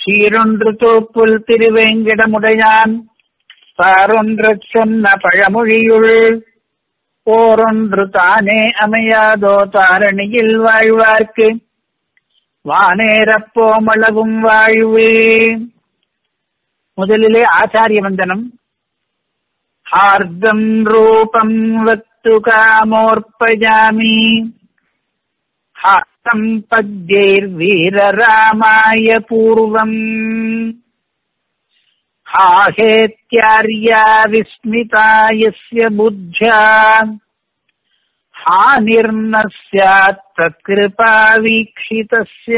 சீரொன்று தோப்புல் திருவேங்கிடமுடையான் பாரொன்றச் சொன்ன பழமொழியுள் போரொன்று தானே அமையாதோ தாரணியில் வாழ்வார்க்கு வானேரப் போமளவும் வாழ்வே முதலிலே ஆச்சாரிய வந்தனம் हार्दम् रूपम् वक्तु कामोऽर्पयामि हार्दम् पद्यैर्वीररामाय पूर्वम् हाहेत्यार्या विस्मिता यस्य बुद्ध्या हानिर्न स्यात् तत्कृपा வீக்ஷிதஸ்ய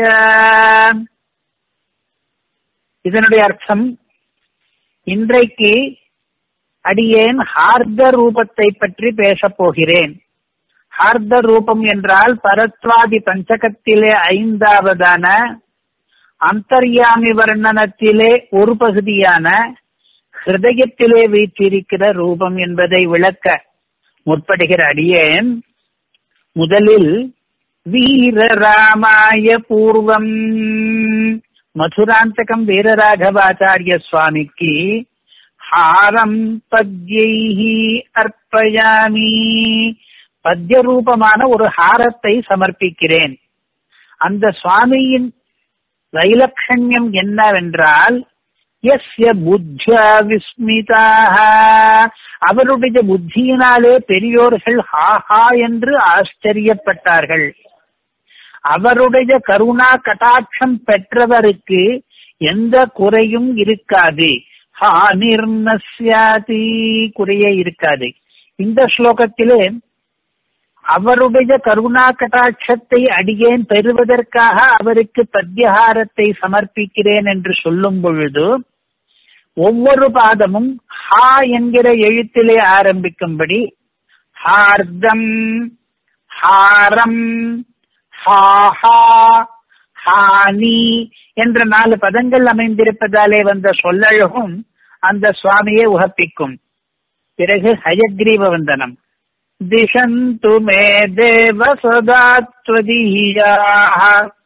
இதனுடைய அர்த்தம் இன்றைக்கு அடியேன் ஹார்த ரூபத்தை பற்றி பேசப் போகிறேன் ஹார்த ரூபம் என்றால் பரத்வாதி பஞ்சகத்திலே ஐந்தாவதான அந்தர்யாமி வர்ணனத்திலே ஒரு பகுதியான ஹிருதயத்திலே வீற்றிருக்கிற ரூபம் என்பதை விளக்க முற்படுகிற அடியேன் முதலில் வீரராமாய பூர்வம் மதுராந்தகம் வீரராகவாச்சாரிய சுவாமிக்கு ஹாரம் பத்யைஹி அர்ப்பயாமி பத்ய ரூபமான ஒரு ஹாரத்தை சமர்ப்பிக்கிறேன் அந்த சுவாமியின் வைலட்சண்யம் என்னவென்றால் எஸ்ய புத்தியா விஸ்மிதாக அவருடைய புத்தியினாலே பெரியோர்கள் ஹாஹா என்று ஆச்சரியப்பட்டார்கள் அவருடைய கருணா கட்டாட்சம் பெற்றவருக்கு எந்த குறையும் இருக்காது ஹானிர்னஸ்யாதி குறையே இருக்காது இந்த ஸ்லோகத்திலே அவருடைய கருணா கட்டாட்சத்தை அடியேன் பெறுவதற்காக அவருக்கு பத்யஹாரத்தை சமர்ப்பிக்கிறேன் என்று சொல்லும் பொழுது ஒவ்வொரு பாதமும் ஹா என்கிற எழுத்திலே ஆரம்பிக்கும்படி ஹார்தம் ஹாரம் ஹாஹா ஹானி என்ற நாலு பதங்கள் அமைந்திருப்பதாலே வந்த சொல்லழகும் அந்த சுவாமியை உகப்பிக்கும் பிறகு ஹயக்ரீவ வந்தனம் திசந்து மே தேவ சதாத்வதீயாः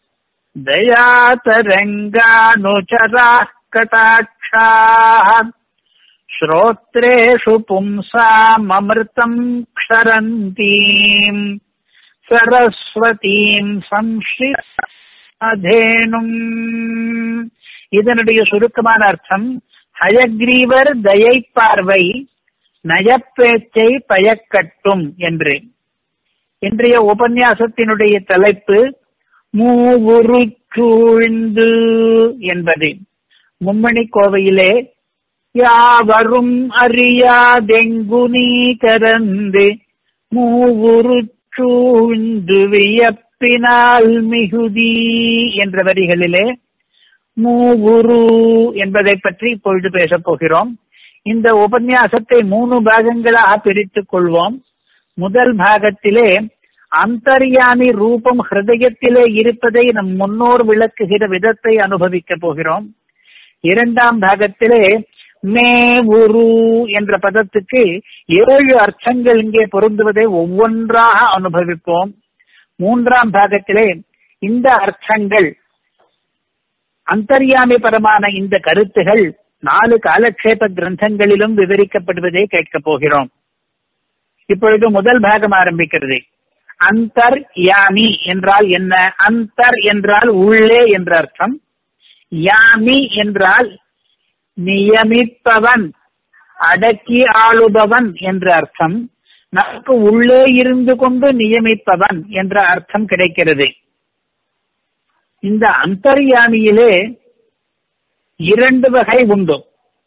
दयातरङ्गानुचराः कटाक्षाः श्रोत्रेषु पुंसाममृतम् क्षरन्तीम् சரஸ்வதீம் சம்ஷிதேனும் இதனுடைய சுருக்கமான அர்த்தம் ஹயக்ரீவர் தயை பார்வை நயப்பேச்சை பயக்கட்டும் என்று இன்றைய உபன்யாசத்தினுடைய தலைப்பு மூவுரு சூழ்ந்து என்பது மும்மணி கோவையிலே யாவரும் அறியாதெங்கு நீ கரந்து மூவுரு சூழ்ந்து வியப்பினால் மிகுதி என்ற வரிகளிலே மூவுரு என்பதை பற்றி இப்பொழுது பேசப் போகிறோம் இந்த உபன்யாசத்தை மூணு பாகங்களாக பிரித்துக் கொள்வோம் முதல் பாகத்திலே அந்தர்யாமி ரூபம் ஹிருதயத்திலே இருப்பதை நம் முன்னோர் விளக்குகிற விதத்தை அனுபவிக்க போகிறோம் இரண்டாம் பாகத்திலே மே உரு என்ற பதத்துக்கு ஏழு அர்த்தங்கள் இங்கே பொருந்துவதை ஒவ்வொன்றாக அனுபவிப்போம் மூன்றாம் பாகத்திலே இந்த அர்த்தங்கள் அந்தர்யாமி பரமான இந்த கருத்துகள் நாலு காலக்ஷேப கிரந்தங்களிலும் விவரிக்கப்படுவதை கேட்கப் போகிறோம் இப்பொழுது முதல் பாகம் ஆரம்பிக்கிறது அந்தர் யாமி என்றால் என்ன அந்தர் என்றால் உள்ளே என்ற அர்த்தம் யாமி என்றால் நியமிப்பவன் அடக்கி ஆளுபவன் என்ற அர்த்தம் நமக்கு உள்ளே இருந்து கொண்டு நியமிப்பவன் என்ற அர்த்தம் கிடைக்கிறது இந்த அந்தர்யாமியிலே இரண்டு வகை உண்டு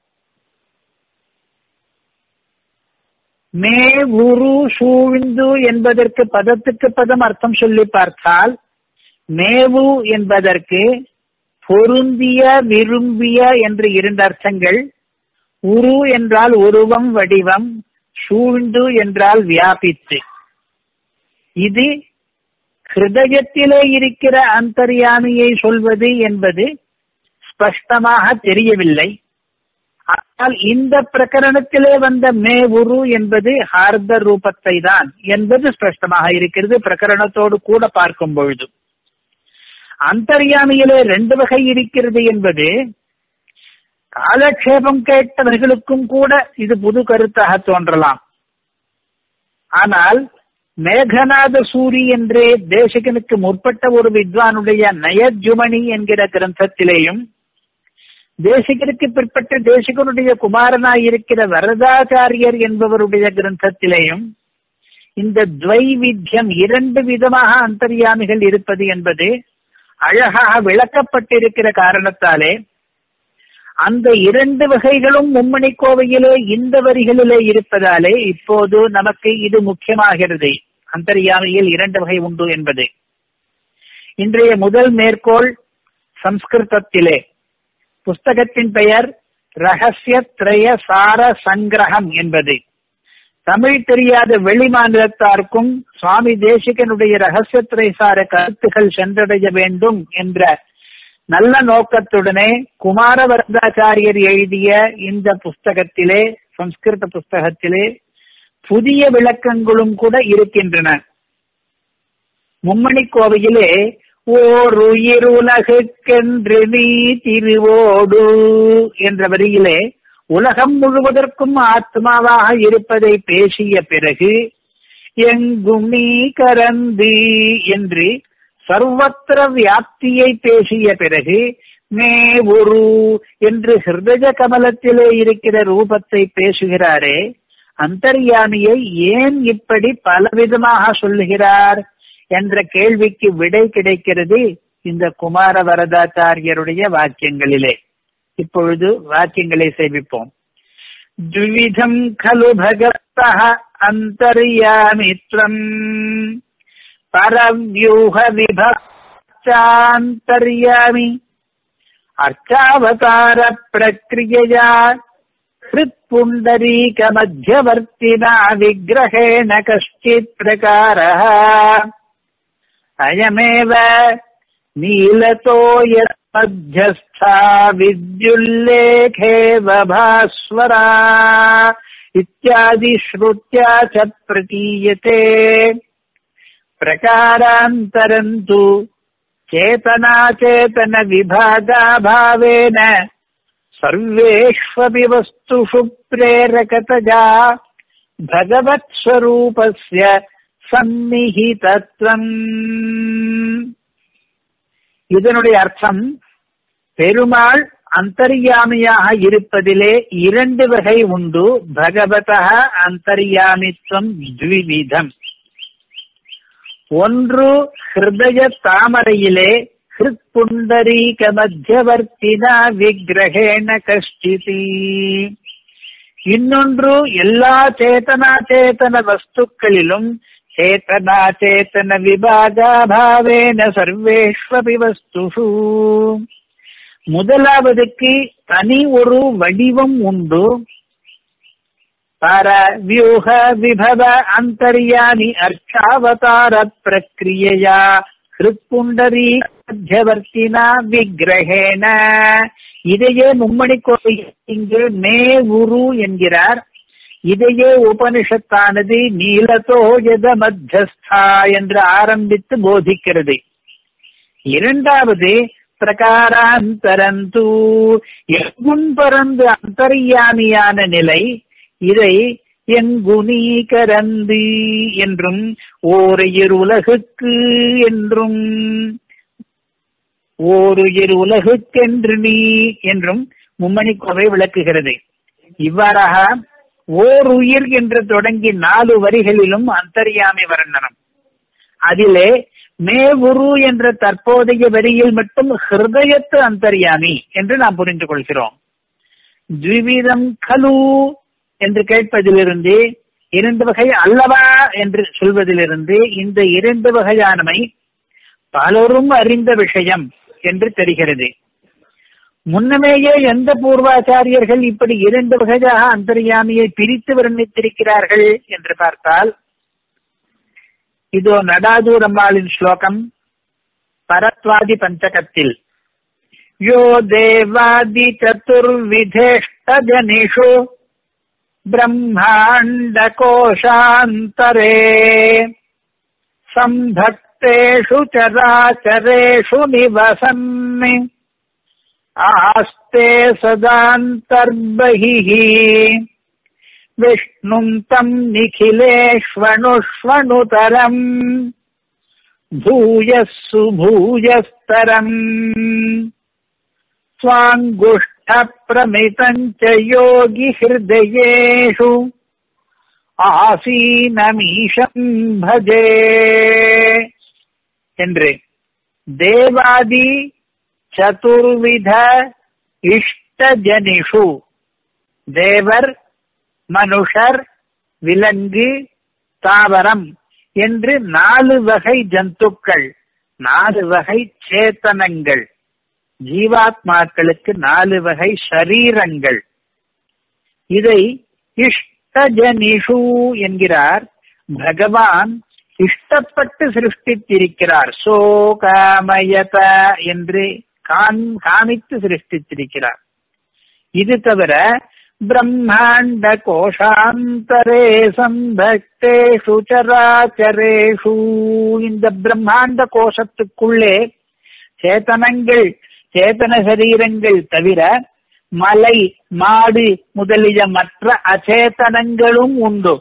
மே உரு சூழ்ந்து என்பதற்கு பதத்துக்கு பதம் அர்த்தம் சொல்லி பார்த்தால் மேவு என்பதற்கு பொருந்திய விரும்பிய என்று இரண்டு அர்த்தங்கள் உரு என்றால் உருவம் வடிவம் சூழ்ந்து என்றால் வியாபித்து இது ஹிருதயத்திலே இருக்கிற அந்தர்யாமியை சொல்வது என்பது ஸ்பஷ்டமாக தெரியவில்லை ஆனால் இந்த பிரகரணத்திலே வந்த மே உரு என்பது ஹார்த ரூபத்தை தான் என்பது ஸ்பஷ்டமாக இருக்கிறது பிரகரணத்தோடு கூட பார்க்கும் பொழுது அந்தர்யாமியிலே ரெண்டு வகை இருக்கிறது என்பது காலக்ஷேபம் கேட்டவர்களுக்கும் கூட இது புது கருத்தாக தோன்றலாம் ஆனால் மேகநாத சூரி என்றே தேசிகனுக்கு முற்பட்ட ஒரு வித்வானுடைய நயஜுமணி என்கிற கிரந்தத்திலேயும் தேசிகனுக்கு பிற்பட்ட தேசிகனுடைய குமாரனாய் இருக்கிற வரதாச்சாரியர் என்பவருடைய கிரந்தத்திலேயும் இந்த துவைவித்தியம் இரண்டு விதமாக அந்தர்யாமிகள் இருப்பது என்பது அழகாக விளக்கப்பட்டிருக்கிற காரணத்தாலே அந்த இரண்டு வகைகளும் மும்மணி கோவையிலே இந்த வரிகளிலே இருப்பதாலே இப்போது நமக்கு இது முக்கியமாகிறது அந்தர்யாமியில் இரண்டு வகை உண்டு என்பது இன்றைய முதல் மேற்கோள் சம்ஸ்கிருதத்திலே புஸ்தகத்தின் பெயர் ரகசிய திரய சார சங்கிரகம் என்பது தமிழ் தெரியாத வெளி மாநிலத்தாருக்கும் சுவாமி தேசிகனுடைய ரகசிய திரைசார கருத்துகள் சென்றடைய வேண்டும் என்ற நல்ல நோக்கத்துடனே குமாரவரதாச்சாரியர் எழுதிய இந்த புஸ்தகத்திலே சம்ஸ்கிருத புஸ்தகத்திலே புதிய விளக்கங்களும் கூட இருக்கின்றன மும்மணி கோவையிலே ஓர் உயிர் உலகுக்கென்று நீ திருவோடு என்ற வரியிலே உலகம் முழுவதற்கும் ஆத்மாவாக இருப்பதை பேசிய பிறகு எங்கும் நீ கரந்து என்று சர்வத்திர வியாப்தியை பேசிய பிறகு மே ஒரு என்று ஹிருதய கமலத்திலே இருக்கிற ரூபத்தை பேசுகிறாரே அந்தர்யாமியை ஏன் இப்படி பலவிதமாக சொல்லுகிறார் என்ற கேள்விக்கு விடை கிடைக்கிறது இந்த குமார வரதாச்சாரியருடைய வாக்கியங்களிலே இப்பொழுது வாக்கியங்களை சேவிப்போம் द्विविधम् खलु भगवतः अन्तर्यामित्वम् परव्यूहविभक्तान्तर्यामि अर्चावतारप्रक्रियया हृत्पुण्डरीकमध्यवर्तिना विग्रहेण कश्चित् प्रकारः अयमेव नीलतो यन्मध्यस्था विद्युल्लेखेव भास्वरा इत्यादि श्रुत्या च प्रतीयते प्रकारान्तरम् तु चेतनाचेतनविभागाभावेन सर्वेष्वपि वस्तुषु प्रेरकतजा भगवत्स्वरूपस्य சந்நிகிதத்துவம் இதனுடைய அர்த்தம் பெருமாள் அந்தர்யாமியாக இருப்பதிலே இரண்டு வகை உண்டு பகவத அந்தர்யாமித்வம் த்விவிதம் ஒன்று ஹிருதய தாமரையிலே ஹிருத்புண்டரீக மத்தியவர்த்தினா விக்கிரகேண கஷ்டிதி இன்னொன்று எல்லா சேதனா சேத்தன வஸ்துக்களிலும் சேத்தனா சேத்தன விபாகாபாவேன சர்வேஷ்வபி வஸ்துஷு முதலாவதுக்கு தனி ஒரு வடிவம் உண்டு பர வியூக விபவ அந்தர்யாமி அர்ச்சாவதார பிரக்ரியையா ஹிருப்புண்டரி மத்தியவர்த்தினா விக்கிரகேன இதையே மும்மணி கோவில் இங்கு மே உரு என்கிறார் இதையே உபனிஷத்தானது நீலதோ எத மத்தியஸ்தா என்று ஆரம்பித்து போதிக்கிறது இரண்டாவது பிரகாராந்தரந்து எங்கும் பறந்து அந்தர்யாமியான நிலை இதை எங்குனீகரந்து என்றும் ஓரையர் உலகுக்கு என்றும் ஓருயிர் உலகுக்கென்று நீ என்றும் மும்மணி கோவை விளக்குகிறது இவ்வாறாக ஓர் உயிர் என்று தொடங்கி நாலு வரிகளிலும் அந்தர்யாமி வர்ணனம் அதிலே மே உரு என்ற தற்போதைய வரியில் மட்டும் ஹிருதயத்து அந்தர்யாமி என்று நாம் புரிந்து கொள்கிறோம் த்விவிதம் கலு என்று கேட்பதிலிருந்து இரண்டு வகை அல்லவா என்று சொல்வதிலிருந்து இந்த இரண்டு வகையானமை பலரும் அறிந்த விஷயம் என்று தெரிகிறது முன்னமேயே எந்த பூர்வாச்சாரியர்கள் இப்படி இரண்டு வகையாக அந்தர்யாமியை பிரித்து வர்ணித்திருக்கிறார்கள் என்று பார்த்தால் இதோ நடாதூர் அம்மாளின் ஸ்லோகம் பரத்வாதி பஞ்சகத்தில் யோ தேவாதி சதுர்விதேஷ்ட ஜனிஷு பிரம்மாண்ட கோஷாந்தரே சம்பக்த ஆஸ்தேஷு சராச்சரேஷு நிவசன் ஆஸ்தே சதாந்தர்பகிः விஷ்ணும் தம் நிখিলেष्वणुष्वणुतरम् भूयस्सु भूयस्तरम् स्वाङ्गुष्ठप्रमितम् च योगिहृदयेषु ஆசீனமீஷம் பஜே என்று தேவாதி சதுர்வித இஷ்டஜனிஷு தேவர் மனுஷர் விலங்கு தாவரம் என்று நாலு வகை ஜந்துக்கள் நாலு வகை சேத்தனங்கள் ஜீவாத்மாக்களுக்கு நாலு வகை ஷரீரங்கள் இதை இஷ்டஜனிஷு என்கிறார் பகவான் இஷ்டப்பட்டு சிருஷ்டித்திருக்கிறார் சோகாமயத என்று காமித்து சிருஷ்டித்திருக்கிறார் இது தவிர பிரம்மாண்ட கோஷாந்தரே சம்பக்தேஷு சராச்சரேஷு இந்த பிரம்மாண்ட கோஷத்துக்குள்ளே சேதனங்கள் சேதன சரீரங்கள் தவிர மலை மாடு முதலிய மற்ற அச்சேதனங்களும் உண்டு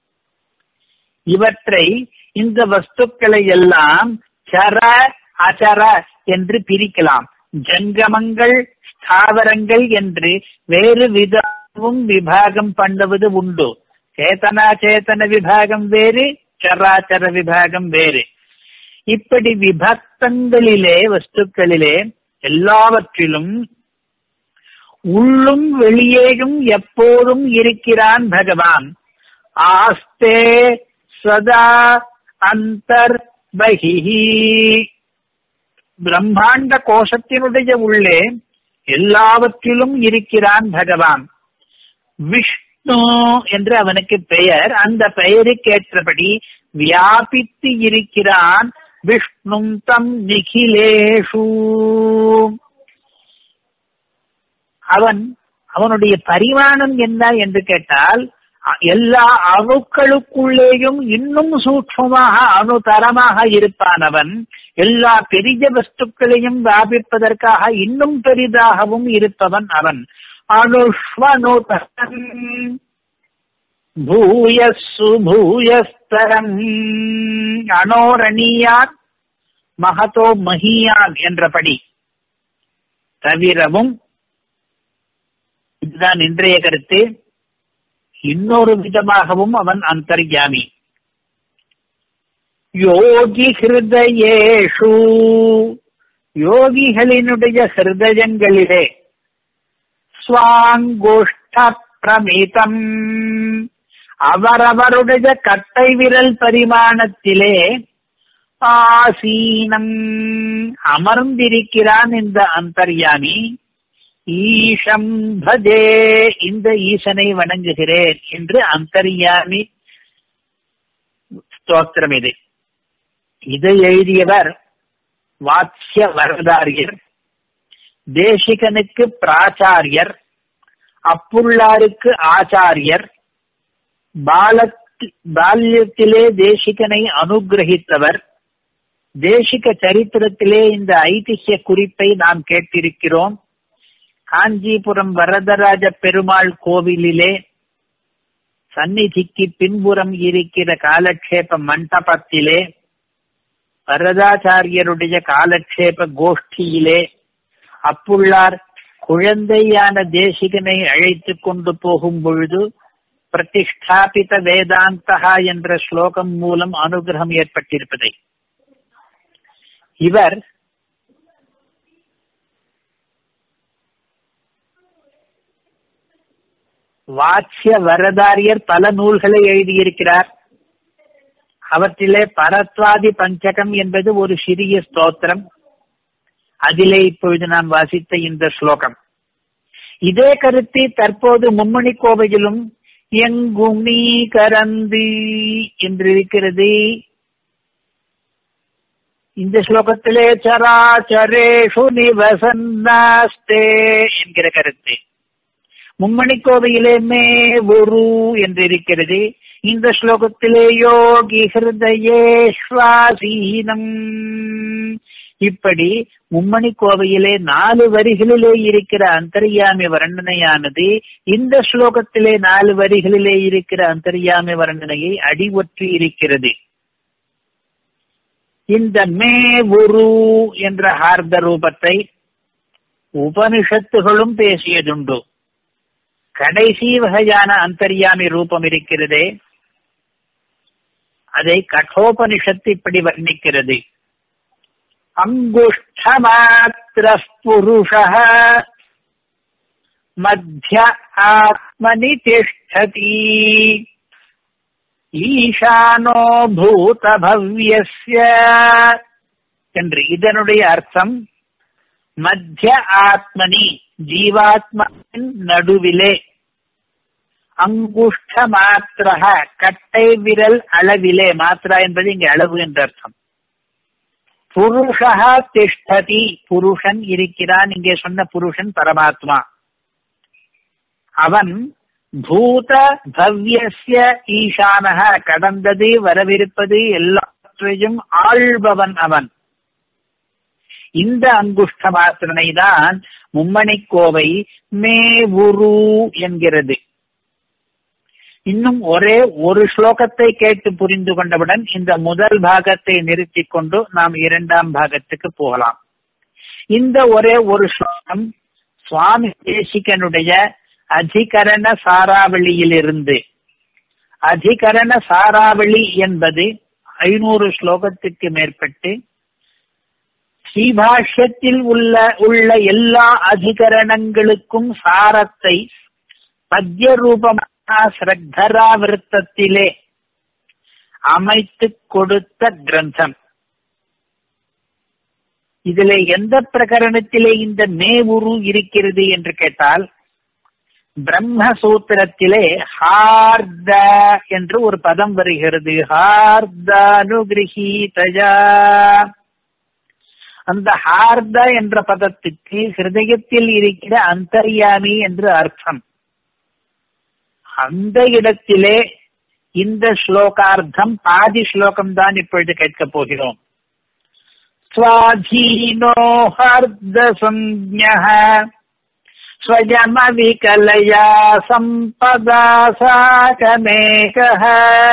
இவற்றை இந்த வஸ்துக்களை எல்லாம் சர அசர என்று பிரிக்கலாம் ஜங்கமங்கள் ஸ்தாவரங்கள் என்று வேறு விதமும் விபாகம் பண்ணுவது உண்டு சேதனா சேத்தன விபாகம் வேறு சராச்சர விபாகம் வேறு இப்படி விபக்தங்களிலே வஸ்துக்களிலே எல்லாவற்றிலும் உள்ளும் வெளியேயும் எப்போதும் இருக்கிறான் பகவான் ஆஸ்தே சதா அந்தர் பகிஹி பிரம்மாண்ட கோஷத்தினுடைய உள்ளே எல்லாவற்றிலும் இருக்கிறான் பகவான் விஷ்ணு என்று அவனுக்கு பெயர் அந்த பெயருக்கேற்றபடி வியாபித்து இருக்கிறான் விஷ்ணும் தம் நிகிலேஷு அவன் அவனுடைய பரிமாணம் என்ன என்று கேட்டால் எல்லா அணுக்களுக்குள்ளேயும் இன்னும் சூட்சமாக அணுதரமாக இருப்பான் அவன் எல்லா பெரிய வஸ்துக்களையும் வியாபிப்பதற்காக இன்னும் பெரிதாகவும் இருப்பவன் அவன் அணுஷ்வனுதரம் பூயஸ்ஸு பூயஸ்தரம் அனோரணியார் மகதோ மகியான் என்றபடி தவிரவும் இதுதான் இன்றைய கருத்து இன்னொரு விதமாகவும் அவன் அந்தர்யாமி யோகி ஹிருதயேஷு யோகிகளினுடைய ஹிருதயங்களிலே ஸ்வாங்குஷ்ட பிரமிதம் அவரவருடைய கட்டை விரல் பரிமாணத்திலே ஆசீனம் அமர்ந்திருக்கிறான் இந்த அந்தர்யாமி ஈஷம் பஜே இந்த ஈசனை வணங்குகிறேன் என்று அந்தர்யாமி ஸ்தோத்திரம் இது இதை எழுதியவர் வாத்ய வரதாரியர் தேசிகனுக்கு பிராச்சாரியர் அப்புள்ளாருக்கு ஆச்சாரியர் பால்யத்திலே தேசிகனை அனுகிரகித்தவர் தேசிக சரித்திரத்திலே இந்த ஐதிஹ்ய குறிப்பை நாம் கேட்டிருக்கிறோம் காஞ்சிபுரம் வரதராஜ பெருமாள் கோவிலிலே சந்நிதிக்கு பின்புறம் இருக்கிற காலக்ஷேப மண்டபத்திலே வரதாச்சாரியருடைய காலக்ஷேப கோஷ்டியிலே அப்புள்ளார் குழந்தையான தேசிகனை அழைத்து கொண்டு போகும் பொழுது பிரதிஷ்டாபித வேதாந்தகா என்ற ஸ்லோகம் மூலம் அனுகிரகம் ஏற்பட்டிருப்பதை இவர் வாட்சிய வரதாரியர் பல நூல்களை எழுதியிருக்கிறார் அவற்றிலே பரத்வாதி பஞ்சகம் என்பது ஒரு சிறிய ஸ்தோத்திரம் அதிலே இப்பொழுது நாம் வாசித்த இந்த ஸ்லோகம் இதே கருத்து தற்போது மும்மணி கோவையிலும் எங்கும் நீ கரந்து என்றிருக்கிறது இந்த ஸ்லோகத்திலே சராச்சரேஷு நிவசன்னாஸ்தே என்கிற கருத்து மும்மணி கோவையிலே மே ஒரு என்று இருக்கிறது இந்த ஸ்லோகத்திலே யோகி ஹிருதயேஸ்வாசீனம் இப்படி மும்மணி கோவையிலே நாலு வரிகளிலே இருக்கிற அந்தர்யாமி வர்ணனையானது இந்த ஸ்லோகத்திலே நாலு வரிகளிலே இருக்கிற அந்தர்யாமி வர்ணனையை அடிவொற்றி இருக்கிறது இந்த மே உரு என்ற ஹார்த ரூபத்தை உபனிஷத்துகளும் பேசியதுண்டு கடைசி வகையான அந்தர்யாமி ரூபம் இருக்கிறதே அதை கட்டோபனிஷத்து இப்படி வர்ணிக்கிறது அங்குஷ்டமாத்திர புருஷ மத்திய ஆத்மனி திஷ்டதி ஈசானோ பூத பவ்யஸ்ய என்று இதனுடைய அர்த்தம் மத்திய ஆத்மனி ஜீவாத்மாவின் நடுவிலே அங்குஷ்ட மாத்திரக கட்டை விரல் அளவிலே மாத்திரா என்பது இங்கே அளவு என்ற அர்த்தம் புருஷா திஷ்டதி புருஷன் இருக்கிறான் இங்கே சொன்ன புருஷன் பரமாத்மா அவன் பூத பவ்யஸ்ய ஈசானக கடந்தது வரவிருப்பது எல்லாவற்றையும் ஆள்பவன் அவன் இந்த அங்குஷ்ட மாத்திரனை தான் மும்மணி கோவை மே உரு என்கிறது இன்னும் ஒரே ஒரு ஸ்லோகத்தை கேட்டு புரிந்து கொண்டவுடன் இந்த முதல் பாகத்தை நிறுத்திக் கொண்டு நாம் இரண்டாம் பாகத்துக்கு போகலாம் இந்த ஒரே ஒரு ஸ்லோகம் சுவாமி தேசிகனுடைய அதிகரண சாராவளியிலிருந்து அதிகரண சாராவளி என்பது ஐநூறு ஸ்லோகத்துக்கு மேற்பட்டு ஸ்ரீபாஷ்யத்தில் உள்ள உள்ள எல்லா அதிகரணங்களுக்கும் சாரத்தை பத்ய ரூபமான ஸ்ரத்தராவிருத்தத்திலே அமைத்து கொடுத்த கிரந்தம் இதிலே எந்த பிரகரணத்திலே இந்த மேவுரு இருக்கிறது என்று கேட்டால் பிரம்மசூத்திரத்திலே ஹார்த என்று ஒரு பதம் வருகிறது ஹார்தானுகிரகீதஜா அந்த ஹார்த என்ற பதத்துக்கு ஹிருதயத்தில் இருக்கிற அந்தர்யாமி என்று அர்த்தம் அந்த இடத்திலே இந்த ஸ்லோகார்த்தம் பாதி ஸ்லோகம் தான் இப்பொழுது கேட்கப் போகிறோம் ஸ்வாதீனோ ஹர்த சஞ்ஞः स्वयमविकलया सम्पदा साकमेकः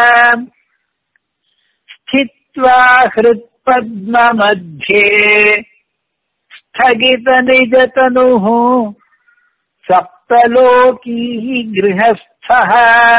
स्थित्वा हृत्पद्ममध्ये स्थगितनिजतनुः सप्तलोकी गृहस्थः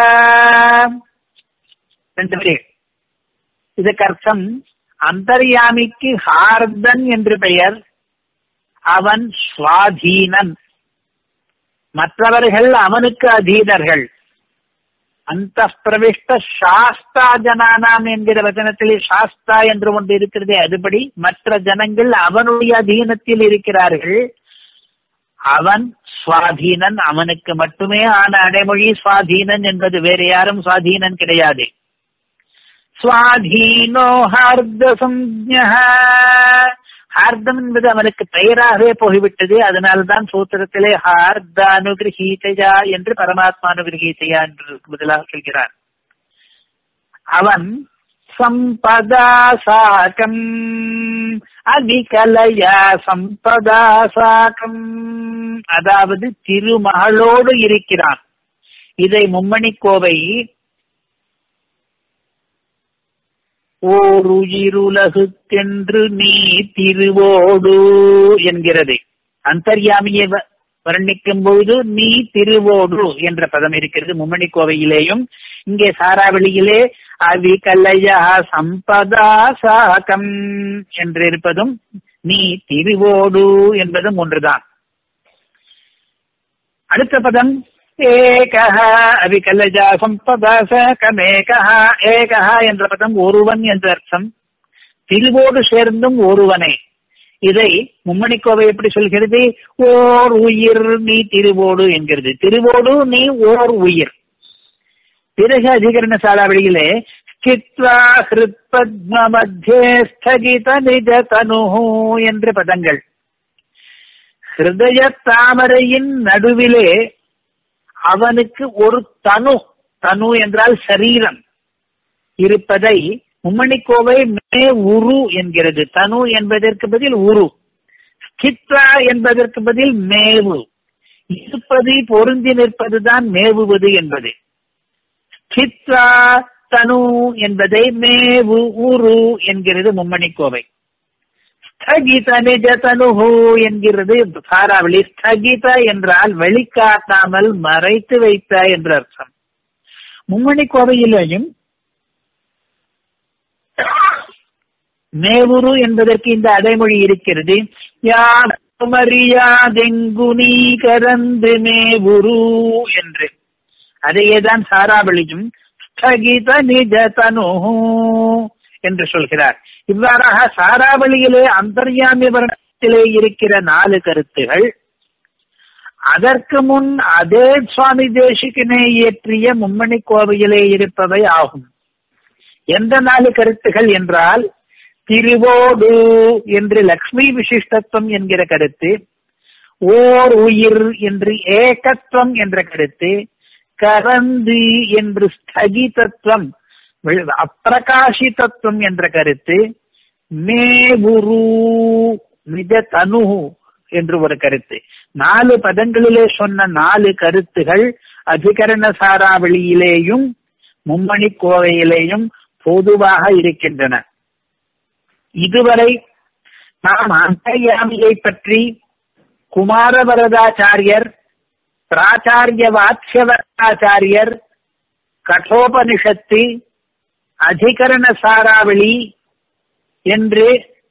ரெண்டு வரி இதுக்கு அர்த்தம் அந்தர்யாமிக்கு ஹார்தன் என்று பெயர் அவன் சுவாதீனன் மற்றவர்கள் அவனுக்கு அதீதர்கள் அந்த பிரவிஷ்ட சாஸ்தா ஜனானாம் என்கிற வச்சனத்திலே சாஸ்தா என்று ஒன்று இருக்கிறதே அதுபடி மற்ற ஜனங்கள் அவனுடைய அதீனத்தில் இருக்கிறார்கள் அவன் சுவாதீனன் அவனுக்கு மட்டுமே ஆன அடைமொழி சுவாதீனன் என்பது வேறு யாரும் சுவாதீனன் கிடையாது சுவாதீனோ ஹார்த ஹார்தம் என்பது அவனுக்கு பெயராகவே போய்விட்டது அதனால்தான் சூத்திரத்திலே ஹார்தானுகிரகீதையா என்று பரமாத்மானுகிரகீதையா என்று பதிலாக சொல்கிறார் அவன் சம்பதா சாகம் அதிகலையா சம்பதா சாகம் அதாவது திருமகளோடு இருக்கிறான் இதை மும்மணி கோவை ஓருயிருலகுக்கென்று நீ திருவோடு என்கிறது அந்தர்யாமியை வர்ணிக்கும் பொழுது நீ திருவோடு என்ற பதம் இருக்கிறது மும்மணி கோவையிலேயும் இங்கே சாராவளியிலே அவி கல்லையா சம்பதா சாகம் என்று இருப்பதும் நீ திருவோடு என்பதும் ஒன்றுதான் அடுத்த பதம் ஏகஹ அவிகல்லஜா சம்பதா சகமேகஹ ஏகஹ என்ற பதம் ஒருவன் என்ற அர்த்தம் திருவோடு சேர்ந்தும் ஒருவனே இதை மும்மணிக்கோவை எப்படி சொல்கிறது ஓர் உயிர் நீ திருவோடு என்கிறது திருவோடு நீ ஓர் உயிர் பிறகு அதிகரண சாலாவளியிலே ஸ்தித்வா ஹிருத்பத்ம மத்தியே ஸ்தகித நிஜ தனு என்ற பதங்கள் ஹிருதய தாமரையின் நடுவிலே அவனுக்கு ஒரு தனு தனு என்றால் சரீரம் இருப்பதை மும்மணிக்கோவை மே உரு என்கிறது தனு என்பதற்கு பதில் உரு ஸ்தித்வா என்பதற்கு பதில் மேவு இருப்பது பொருந்தி நிற்பதுதான் மேவுவது என்பது ஸ்தித்வா தனு என்பதை மேவு உரு என்கிறது மும்மணிக்கோவை ஸ்தகித நிஜ தனுஹு என்கிறது சாராவளி ஸ்தகித என்றால் வெளிக்காட்டாமல் மறைத்து வைத்த என்று அர்த்தம் மும்மணி கோவையிலேயும் மேவுரு என்பதற்கு இந்த அடைமொழி இருக்கிறது யாமறியாதெங்குனி கரந்து மேவுரு என்று அதையேதான் சாராவளியும் ஸ்தகித நிஜ தனுஹு என்று சொல்கிறார் இவ்வாறாக சாராவளியிலே அந்தர்யாமி வர்ணத்திலே இருக்கிற நாலு கருத்துகள் அதற்கு முன் அதே சுவாமி தேசிகனை இயற்றிய மும்மணி கோவையிலே இருப்பவை ஆகும் எந்த நாலு கருத்துகள் என்றால் திருவோடு என்று லக்ஷ்மி விசிஷ்டத்துவம் என்கிற கருத்து ஓர் உயிர் என்று ஏகத்துவம் என்ற கருத்து கரந்து என்று ஸ்தகிதத்துவம் அப்பிரகாசிதத்துவம் என்ற கருத்து மேகுரு நிஜ தனு என்று ஒரு கருத்து நாலு பதங்களிலே சொன்ன நாலு கருத்துகள் அதிகரண சாராவளியிலேயும் மும்மணி கோவையிலேயும் பொதுவாக இருக்கின்றன இதுவரை நாம் அந்தர்யாமியை பற்றி குமாரவரதாச்சாரியர் பிராச்சாரிய வாத்யவராச்சாரியர் கட்டோபனிஷத்து அதிகரண சாராவளி என்று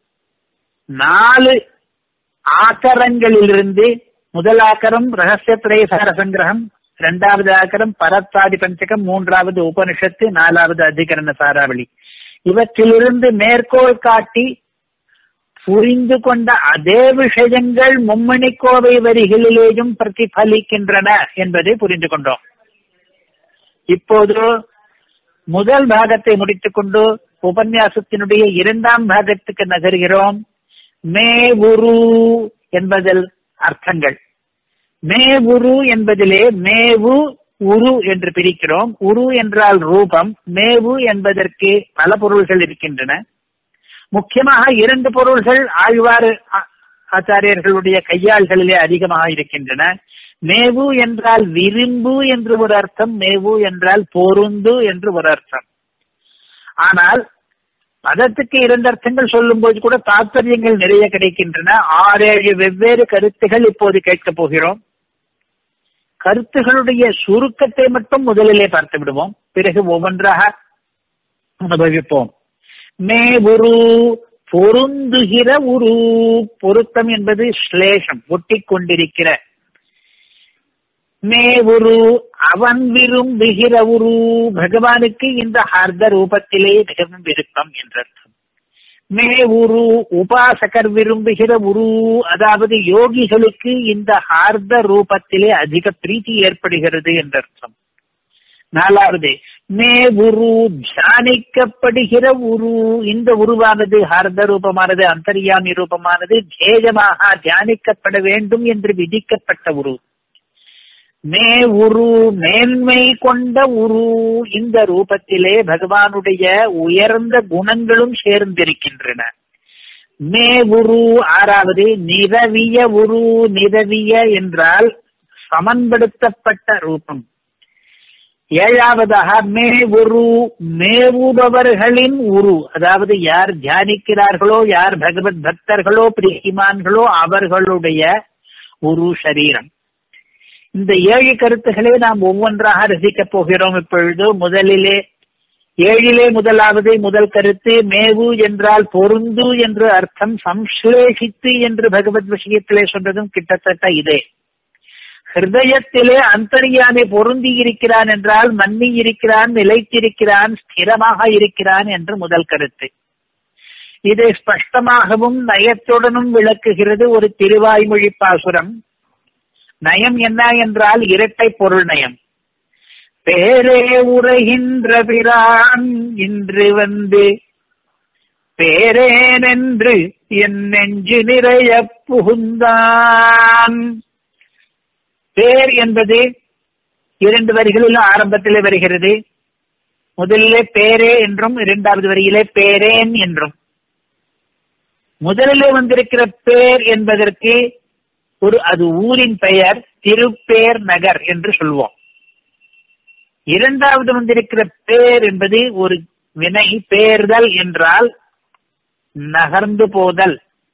நாலு ஆக்கரங்களிலிருந்து முதல் ஆக்கரம் ரகசிய திரேசார சங்கிரகம் இரண்டாவது ஆக்கரம் பரத்தாதி பஞ்சகம் மூன்றாவது உபனிஷத்து நாலாவது அதிகரண சாராவளி இவற்றிலிருந்து மேற்கோள் காட்டி புரிந்து கொண்ட அதே விஷயங்கள் மும்மணி கோவை வரிகளிலேயும் பிரதிபலிக்கின்றன என்பதை புரிந்து கொண்டோம் இப்போது முதல் பாகத்தை முடித்துக்கொண்டு உபன்யாசத்தினுடைய இரண்டாம் பாகத்துக்கு நகர்கிறோம் மே உரு என்பதில் அர்த்தங்கள் மே உரு என்பதிலே மேவு உரு என்று பிரிக்கிறோம் உரு என்றால் ரூபம் மேவு என்பதற்கு பல பொருள்கள் இருக்கின்றன முக்கியமாக இரண்டு பொருள்கள் ஆழ்வார் ஆச்சாரியர்களுடைய கையாள்களிலே அதிகமாக இருக்கின்றன மேவு என்றால் விரும்பு என்று ஒரு அர்த்தம் மேவு என்றால் பொருந்து என்று ஒரு அர்த்தம் ஆனால் பதத்துக்கு இரண்டு அர்த்தங்கள் சொல்லும் போது கூட தாத்பரியங்கள் நிறைய கிடைக்கின்றன ஆறேழு வெவ்வேறு கருத்துகள் இப்போது கேட்கப் போகிறோம் கருத்துகளுடைய சுருக்கத்தை மட்டும் முதலிலே பார்த்து விடுவோம் பிறகு ஒவ்வொன்றாக அனுபவிப்போம் மே உரு பொருந்துகிற உரு பொருத்தம் என்பது ஸ்லேஷம் ஒட்டி கொண்டிருக்கிற மே உரு அவன் விரும்புகிற உரு பகவானுக்கு இந்த ஹார்த ரூபத்திலே மிகவும் விருப்பம் என்றர்த்தம் மே உரு உபாசகர் விரும்புகிற உரு அதாவது யோகிகளுக்கு இந்த ஹார்த ரூபத்திலே அதிக பிரீத்தி ஏற்படுகிறது என்றர்த்தம் நாலாவது மே உரு தியானிக்கப்படுகிற உரு இந்த உருவானது ஹார்த ரூபமானது அந்தரியாமி ரூபமானது தேஜமாக தியானிக்கப்பட வேண்டும் என்று விதிக்கப்பட்ட உரு மே உரு மேன்மை கொண்ட உரு இந்த ரூபத்திலே பகவானுடைய உயர்ந்த குணங்களும் சேர்ந்திருக்கின்றன மே உரு ஆறாவது நிரவிய உரு நிரவிய என்றால் சமன்படுத்தப்பட்ட ரூபம் ஏழாவதாக மே உரு மேவுபவர்களின் உரு அதாவது யார் தியானிக்கிறார்களோ யார் பகவத் பக்தர்களோ பிரியமான்களோ அவர்களுடைய உரு சரீரம் இந்த ஏழு கருத்துக்களை நாம் ஒவ்வொன்றாக ரசிக்கப் போகிறோம் இப்பொழுது முதலிலே ஏழிலே முதலாவது முதல் கருத்து மேவு என்றால் பொருந்து என்று அர்த்தம் சம்ஸ்லேஷித்து என்று பகவத் விஷயத்திலே சொன்னதும் கிட்டத்தட்ட இதே ஹிருதயத்திலே அந்தரியானை பொருந்தி இருக்கிறான் என்றால் மன்னி இருக்கிறான் நிலைத்திருக்கிறான் ஸ்திரமாக இருக்கிறான் என்று முதல் கருத்து இதை ஸ்பஷ்டமாகவும் நயத்துடனும் விளக்குகிறது ஒரு திருவாய்மொழி பாசுரம் நயம் என்ன என்றால் இரட்டை பொருள் நயம் பேரே உரைகின்ற பிரான் இன்று வந்து பேரேனென்று என் நெஞ்சு நிறைய புகுந்தான் பேர் என்பது இரண்டு வரிகளிலும் ஆரம்பத்திலே வருகிறது முதலிலே பேரே என்றும் இரண்டாவது வரியிலே பேரேன் என்றும் முதலிலே வந்திருக்கிற பேர் என்பதற்கு ஒரு அது ஊரின் பெயர் திருப்பேர் நகர் என்று சொல்வோம் இரண்டாவது வந்திருக்கிற பேர் என்பது ஒரு வினை பேர்தல் என்றால் நகர்ந்து போதல்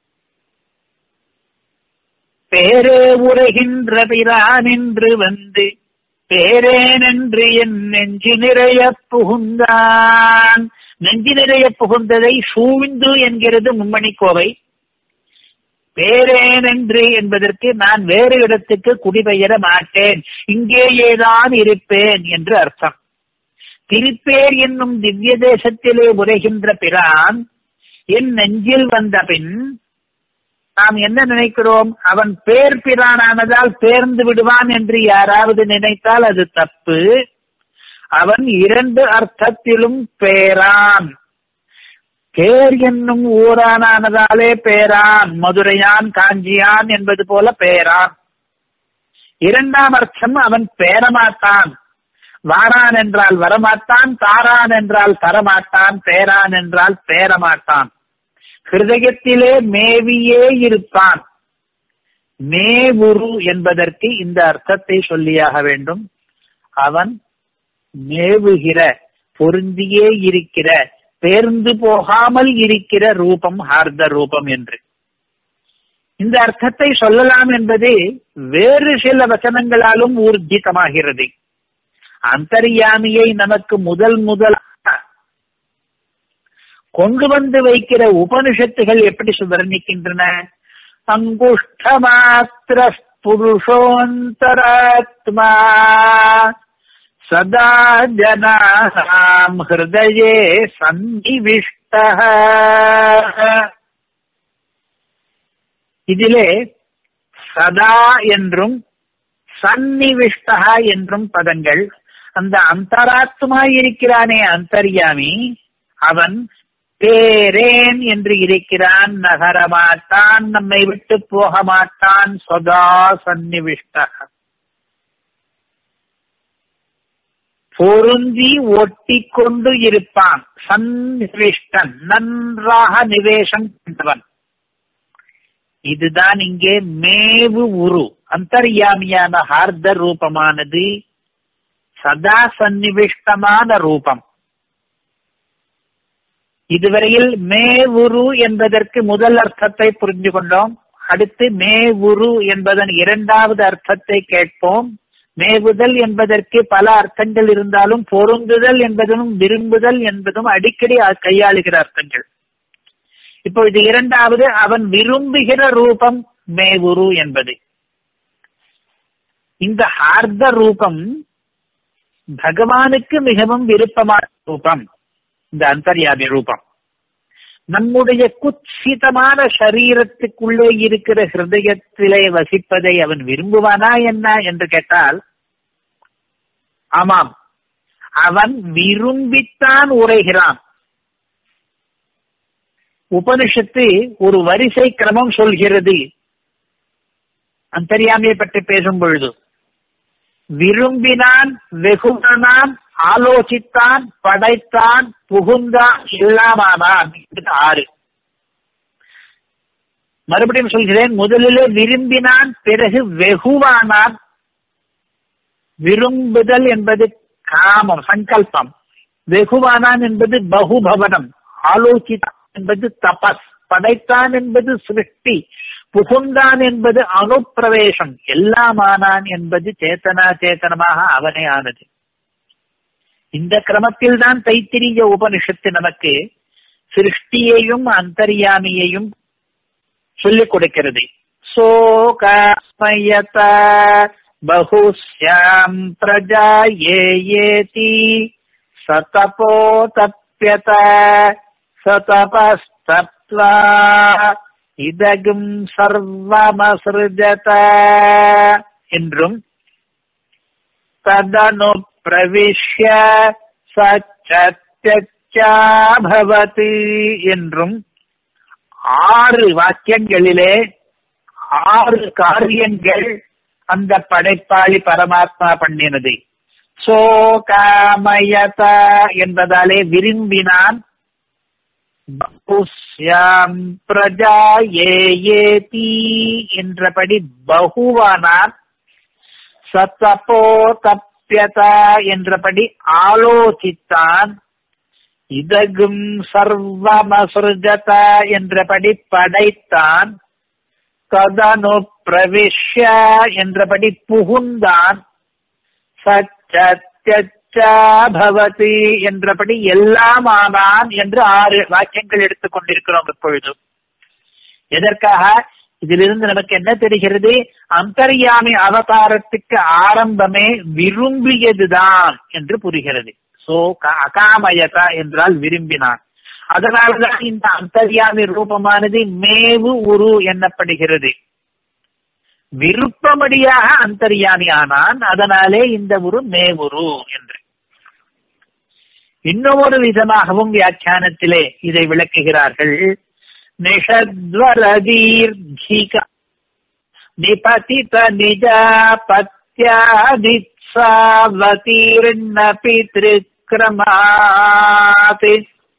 பேரே உரைகின்ற பிரான் என்று வந்து பேரேனென்று என் நெஞ்சு நிறைய புகுந்தான் நெஞ்சு நிறைய புகுந்ததை சூழ்ந்து என்கிறது மும்மணி கோவை பேரேனென்று என்பதற்கு நான் வேறு இடத்துக்கு குடிபெயர மாட்டேன் இங்கேயேதான் இருப்பேன் என்று அர்த்தம் திருப்பேர் என்னும் திவ்ய தேசத்திலே உரைகின்ற பிரான் என் நெஞ்சில் வந்த பின் நாம் என்ன நினைக்கிறோம் அவன் பேர் பிரானானதால் பேர்ந்து விடுவான் என்று யாராவது நினைத்தால் அது தப்பு அவன் இரண்டு அர்த்தத்திலும் பேரான் பேர் என்னும் ஊரானானதாலே பேரான் மதுரையான் காஞ்சியான் என்பது போல பேரான் இரண்டாம் அர்த்தம் அவன் பேரமாட்டான் வாரான் என்றால் வரமாட்டான் தாரான் என்றால் தரமாட்டான் பேரான் என்றால் பேரமாட்டான் ஹிருதயத்திலே மேவியே இருப்பான் மேவுரு என்பதற்கு இந்த அர்த்தத்தை சொல்லியாக வேண்டும் அவன் மேவுகிற பொருந்தியே இருக்கிற பேர்ந்து போகாமல் இருக்கிற ரூபம் ஹார்த ரூபம் என்று இந்த அர்த்தத்தை சொல்லலாம் என்பது வேறு சில வசனங்களாலும் ஊர்ஜிதமாகிறது அந்தர்யாமியை நமக்கு முதல் முதல் கொண்டு வந்து வைக்கிற உபனிஷத்துகள் எப்படி வர்ணிக்கின்றன அங்குஷ்டமாத்திர புருஷோந்தராத்மா சதா ஜனாம் ஹிருதயே சன்னிவிஷ்ட இதிலே சதா என்றும் சன்னிவிஷ்டா என்றும் பதங்கள் அந்த அந்தராத்மா இருக்கிறானே அந்தர்யாமி அவன் பேரேன் என்று இருக்கிறான் நகரமாட்டான் நம்மை விட்டு போக மாட்டான் சதா சன்னிவிஷ்ட பொருந்தி ஒட்டி கொண்டு இருப்பான் சன்னிவிஷ்டன் நன்றாக நிவேசம் கொண்டவன் இதுதான் இங்கே மேவு உரு அந்தர்யாமியான ஹார்த ரூபமானது சதா சன்னிவிஷ்டமான ரூபம் இதுவரையில் மேவுரு என்பதற்கு முதல் அர்த்தத்தை புரிந்து கொண்டோம் அடுத்து மேவுரு என்பதன் இரண்டாவது அர்த்தத்தை கேட்போம் மேவுதல் என்பதற்கு பல அர்த்தங்கள் இருந்தாலும் பொருந்துதல் என்பதும் விரும்புதல் என்பதும் அடிக்கடி கையாளுகிற அர்த்தங்கள் இப்பொழுது இரண்டாவது அவன் விரும்புகிற ரூபம் மேவுரு என்பது இந்த ஹார்த ரூபம் பகவானுக்கு மிகவும் விருப்பமான ரூபம் இந்த அந்தர்யாமி ரூபம் நம்முடைய குச்சிதமான சரீரத்துக்குள்ளே இருக்கிற ஹிருதயத்திலே வசிப்பதை அவன் விரும்புவானா என்ன என்று கேட்டால் ஆமாம் அவன் விரும்பித்தான் உரைகிறான் உபனிஷத்து ஒரு வரிசை கிரமம் சொல்கிறது அந்தரியாமையை பற்றி பேசும் பொழுது விரும்பினான் வெகுமனான் ஆலோசித்தான் படைத்தான் புகுந்தான் எல்லாமானான் ஆறு மறுபடியும் சொல்கிறேன் முதலிலே விரும்பினான் பிறகு வெகுவானான் விரும்புதல் என்பது காமம் சங்கல்பம் வெகுவானான் என்பது பகுபவனம் ஆலோசித்தான் என்பது தபஸ் படைத்தான் என்பது சிருஷ்டி புகுந்தான் என்பது அனுப்பிரவேசம் எல்லாமானான் என்பது சேத்தனா சேத்தனமாக அவனே ஆனது இந்த கிரமத்தில் தான் தைத்திரிய உபனிஷத்து நமக்கு சிருஷ்டியையும் அந்தர்யாமியையும் சொல்லிக் கொடுக்கிறது சோகமயத பகுஸ்யாம் பிரஜா ஏயேதி சதபோ தப்பியத சதபஸ்தப்வா இதகும் சர்வமசிருஜத என்றும் ததனு பிரவிஷ்ய சச்சத்யச்சாபவதி என்றும் ஆறு வாக்கியங்களிலே ஆறு காரியங்கள் அந்த படைப்பாளி பரமாத்மா பண்ணினது சோகாமயத என்பதாலே விரும்பினான் பகுஸ்யாம் பிரஜா ஏயேதி என்றபடி பகுவானான் சத்தப்போ தப்பியத என்றபடி ஆலோசித்தான் இதகும் சர்வமசுர்ஜத என்றபடி படைத்தான் ததனு பிரவிஷ்ய என்றபடி புகுந்தான் பவதி என்றபடி எல்லாம் ஆனான் என்று ஆறு வாக்கியங்கள் எடுத்துக் கொண்டிருக்கிறோம் இப்பொழுது எதற்காக இதிலிருந்து நமக்கு என்ன தெரிகிறது அந்தர்யாமி அவதாரத்துக்கு ஆரம்பமே விரும்பியதுதான் என்று புரிகிறது சோ அகாமயதா என்றால் விரும்பினான் அதனால்தான் இந்த அந்தர்யாமி ரூபமானது மேவு உரு எண்ணப்படுகிறது விருப்பமடியாக அந்தர்யாமி ஆனான் அதனாலே இந்த உரு மேவுரு என்று இன்னும் ஒரு விதமாகவும் வியாக்கியானத்திலே இதை விளக்குகிறார்கள் நிஷத்வரதீர்ஜிக நிபதித நிஜ பத்யாதித்சாவதீர்ண பித்ருக்கிரமாத்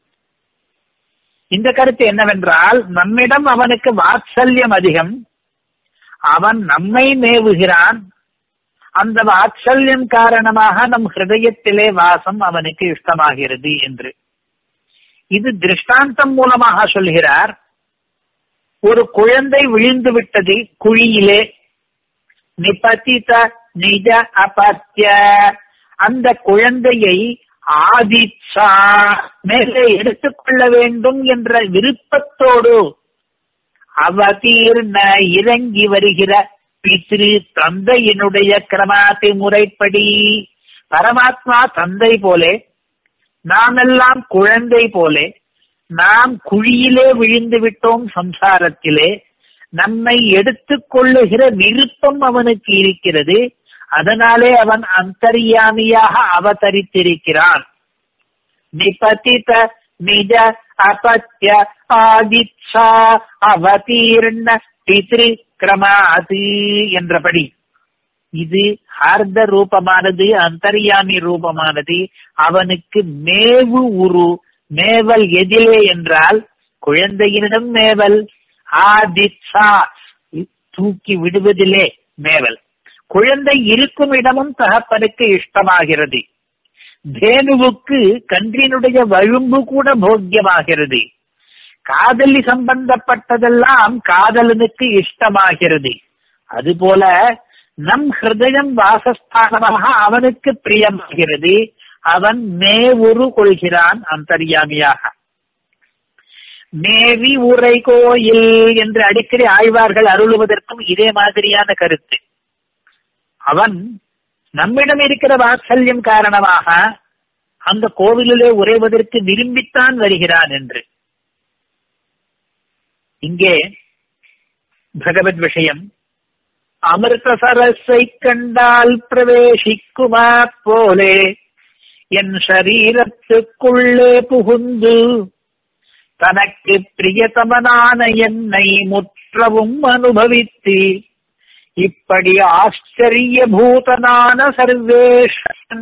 இந்த கருத்து என்னவென்றால் நம்மிடம் அவனுக்கு வாத்சல்யம் அதிகம் அவன் நம்மை மேவுகிறான் அந்த வாத்சல்யம் காரணமாக நம் ஹிருதயத்திலே வாசம் அவனுக்கு இஷ்டமாகிறது என்று இது திருஷ்டாந்தம் மூலமாக சொல்கிறார் ஒரு குழந்தை விழுந்து விட்டது குழியிலே நிபதித நிஜ அபத்திய அந்த குழந்தையை ஆதிச்சா மேலே எடுத்துக்கொள்ள வேண்டும் என்ற விருப்பத்தோடு அவதீர்ண இறங்கி வருகிற பித்ரு தந்தையினுடைய கிரமாத்தி முறைப்படி பரமாத்மா தந்தை போலே நாமெல்லாம் குழந்தை போலே நாம் குழியிலே விழுந்து விட்டோம் சம்சாரத்திலே நம்மை எடுத்துக் கொள்ளுகிற விருப்பம் அவனுக்கு இருக்கிறது அதனாலே அவன் அந்தர்யாமியாக அவதரித்திருக்கிறான் நிபதித நிஜ அபத்ய ஆதித்சா அவதீர்ண பித்ரு கிரமாது என்றபடி இது ஹார்த ரூபமானது அந்தர்யாமி ரூபமானது அவனுக்கு மேவு உரு மேவல் எதிலே என்றால் குழந்தையினிடம் மேவல் ஆதித்சா தூக்கி விடுவதிலே மேவல் குழந்தை இருக்கும் இடமும் தகப்பனுக்கு இஷ்டமாகிறது தேனுவுக்கு கன்றினுடைய வழும்பு கூட போக்கியமாகிறது காதலி சம்பந்தப்பட்டதெல்லாம் காதலனுக்கு இஷ்டமாகிறது அதுபோல நம் ஹிருதயம் வாசஸ்தானமாக அவனுக்கு பிரியமாகிறது அவன் மேவுரு கொள்கிறான் அந்தர்யாமியாக மேவி உரை கோயில் என்று அடிக்கடி ஆழ்வார்கள் அருளுவதற்கும் இதே மாதிரியான கருத்து அவன் நம்மிடம் இருக்கிற வாத்சல்யம் காரணமாக அந்த கோவிலிலே உறைவதற்கு விரும்பித்தான் வருகிறான் என்று இங்கே பகவத் விஷயம் அமிர்தசரஸை கண்டால் பிரவேசிக்குமா போலே என் சரீரத்துக்குள்ளே புகுந்து தனக்கு பிரியதமனான என்னை முற்றவும் அனுபவித்து இப்படி ஆச்சரிய பூதனான சர்வேஷன்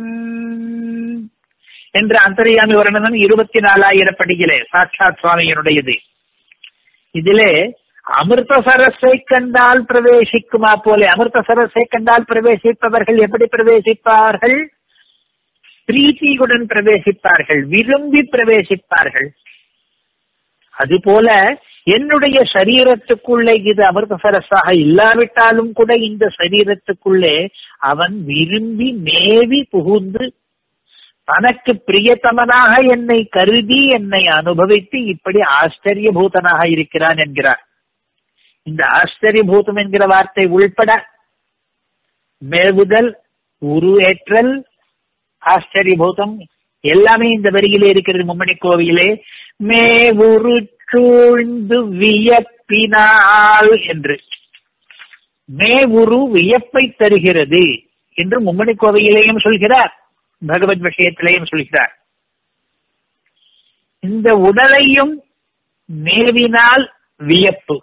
என்ற அந்தரியாமி வர்ணனம் இருபத்தி நாலாயிரப்படியிலே சாட்சாத் சுவாமியினுடையது இதிலே அமிர்தசரஸை கண்டால் பிரவேசிக்குமா போல அமிர்தசரஸை கண்டால் பிரவேசிப்பவர்கள் எப்படி பிரவேசிப்பார்கள் பிரீத்தியுடன் பிரவேசிப்பார்கள் விரும்பி பிரவேசிப்பார்கள் அதுபோல என்னுடைய சரீரத்துக்குள்ளே இது அமிர்தசரஸாக இல்லாவிட்டாலும் கூட இந்த சரீரத்துக்குள்ளே அவன் விரும்பி மேவி புகுந்து தனக்கு பிரியத்தமனாக என்னை கருதி என்னை அனுபவித்து இப்படி ஆச்சரியபூதனாக இருக்கிறான் என்கிறார் இந்த ஆச்சரியபூதம் என்கிற வார்த்தை உள்பட மேவுதல் உருவேற்றல் ஆச்சரியபூதம் எல்லாமே இந்த வரியிலே இருக்கிறது மும்மணி கோவிலே மேவுரு சூழ்ந்து வியப்பினால் என்று மேவுரு வியப்பை தருகிறது என்று மும்மணி கோவையிலேயும் சொல்கிறார் பகவத் விஷயத்திலேயும் சொல்கிறார் இந்த உடலையும் மேவினால் வியப்பு